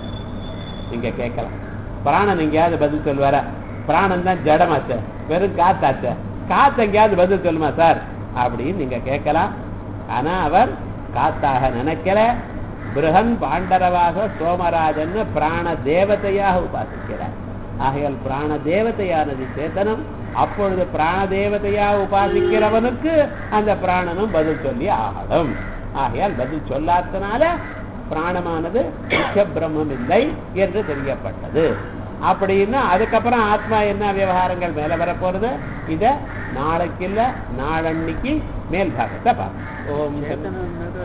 நீங்க கேட்கலாம் பிராணன் எங்கேயாவது பதில் சொல்வாரா பிராணன் தான் ஜடமாச்ச வெறும் காத்தாச்ச காத்து எங்கேயாவது பதில் சொல்லுமா சார் அப்படின்னு நீங்க கேட்கலாம் ஆனா அவர் காத்தாக நினைக்கல பிருகன் பாண்டரவாக சோமராஜன் பிராண தேவதையாக உபாசிக்கிறார் ஆகையால் பிராண தேவதையானது சேத்தனம் அப்பொழுது பிராண தேவதையா உபாசிக்கிறவனுக்கு அந்த பிராணனும் பதில் சொல்லி ஆகணும் ஆகையால் பதில் சொல்லாதனால பிராணமானது முக்கிய பிரம்மம் இல்லை என்று தெரியப்பட்டது அப்படின்னு அதுக்கப்புறம் ஆத்மா என்ன விவகாரங்கள் மேல வரப்போறது இத நாளைக்கு இல்ல நாளன்னைக்கு மேல் பாகத்தை பார்ப்போம் ஓம் சேத்தனம் மீது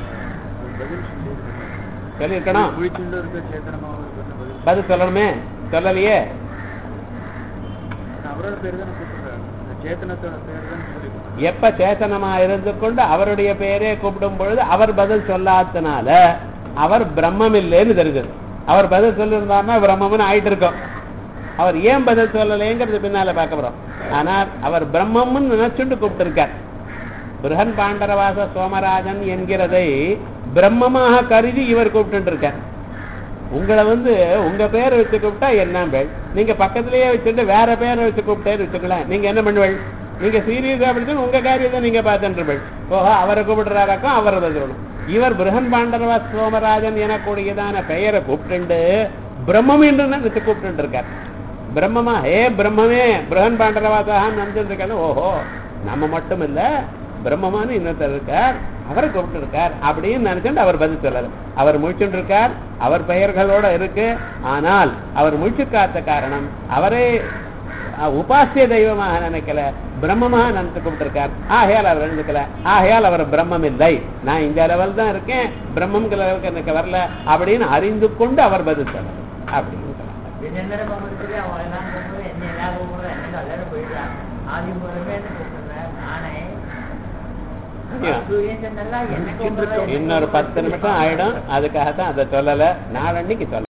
பதில் சொல்லியிருக்கணும் குளிச்சுண்டு இருக்க சேத்தனமாக பதில் பதில் சொல்லணுமே சொல்லலையே அவரோட பேர் தான் கூப்பிடுறாரு சேத்தனத்தோட பேர் தான் சொல்லி எப்ப சேத்தனமா இருந்து கொண்டு அவருடைய பெயரே கூப்பிடும் பொழுது அவர் பதில் சொல்லாதனால அவர் பிரம்மம் இல்லைன்னு தெரிஞ்சது அவர் பதில் சொல்லியிருந்தாருன்னா பிரம்மம்னு ஆயிட்டு இருக்கோம் அவர் ஏன் பதில் சொல்லலைங்கிறது பின்னால பார்க்க போறோம் ஆனால் அவர் பிரம்மம்னு நினைச்சுட்டு கூப்பிட்டு பிரகன் பாண்டரவாச சோமராஜன் என்கிறதை பிரம்மமாக கருதி இவர் கூப்பிட்டு இருக்கார் உங்களை வந்து உங்க பேரை வச்சு கூப்பிட்டா என்ன பேர் நீங்க பக்கத்திலேயே வச்சுட்டு வேற பேரை வச்சு கூப்பிட்டே வச்சுக்கலாம் நீங்க என்ன பண்ணுவீள் நீங்க சீரியஸா படிச்சு உங்க காரியத்தை நீங்க பார்த்துட்டு இருப்பீள் ஓஹோ அவரை கூப்பிடுறாராக்கும் அவரை சொல்லணும் இவர் பிரகன் பாண்டரவா சோமராஜன் எனக்கூடியதான பெயரை கூப்பிட்டு பிரம்மம் என்று நினைச்சு கூப்பிட்டு இருக்கார் பிரம்மமா ஏ பிரம்மமே பிரகன் பாண்டரவாசான்னு நினைச்சிட்டு இருக்காரு ஓஹோ நம்ம மட்டும் இல்ல பிரம்மமான இன்னொருத்தர் இருக்கார் அவரை கூப்பிட்டு இருக்கார் அப்படின்னு நினைச்சுட்டு அவர் பதில் சொல்லல அவர் முழிச்சுட்டு இருக்கார் அவர் பெயர்களோட இருக்கு ஆனால் அவர் முழிச்சு காத்த காரணம் அவரே அஹ், உபாசிய தெய்வமாக நினைக்கல பிரம்மமாக நினைச்சு கூப்பிட்டு ஆகையால் அவர் எழுந்துக்கல ஆகையால் அவர் பிரம்மம் இல்லை நான் இந்த லெவல் தான் இருக்கேன் பிரம்மங்கிற லெவலுக்கு எனக்கு வரல அப்படின்னு அறிந்து கொண்டு அவர் பதில் சொல்லல அப்படின்னு சொன்னாங்க தினந்தர பம்பரத்துல அவன் எல்லாம் கூப்பிடுற என்ன எல்லாம் கூப்பிடுற என்ன எல்லாரும் போயிடுறான் ஆதி மூலமே கூப்பிடுறேன் நானே சூரியன் சொன்னல என்ன கூப்பிடுற இன்னொரு பத்து நிமிஷம் ஆயிடும் அதுக்காகத்தான் அதை சொல்லல நாளன்னைக்கு சொல்ல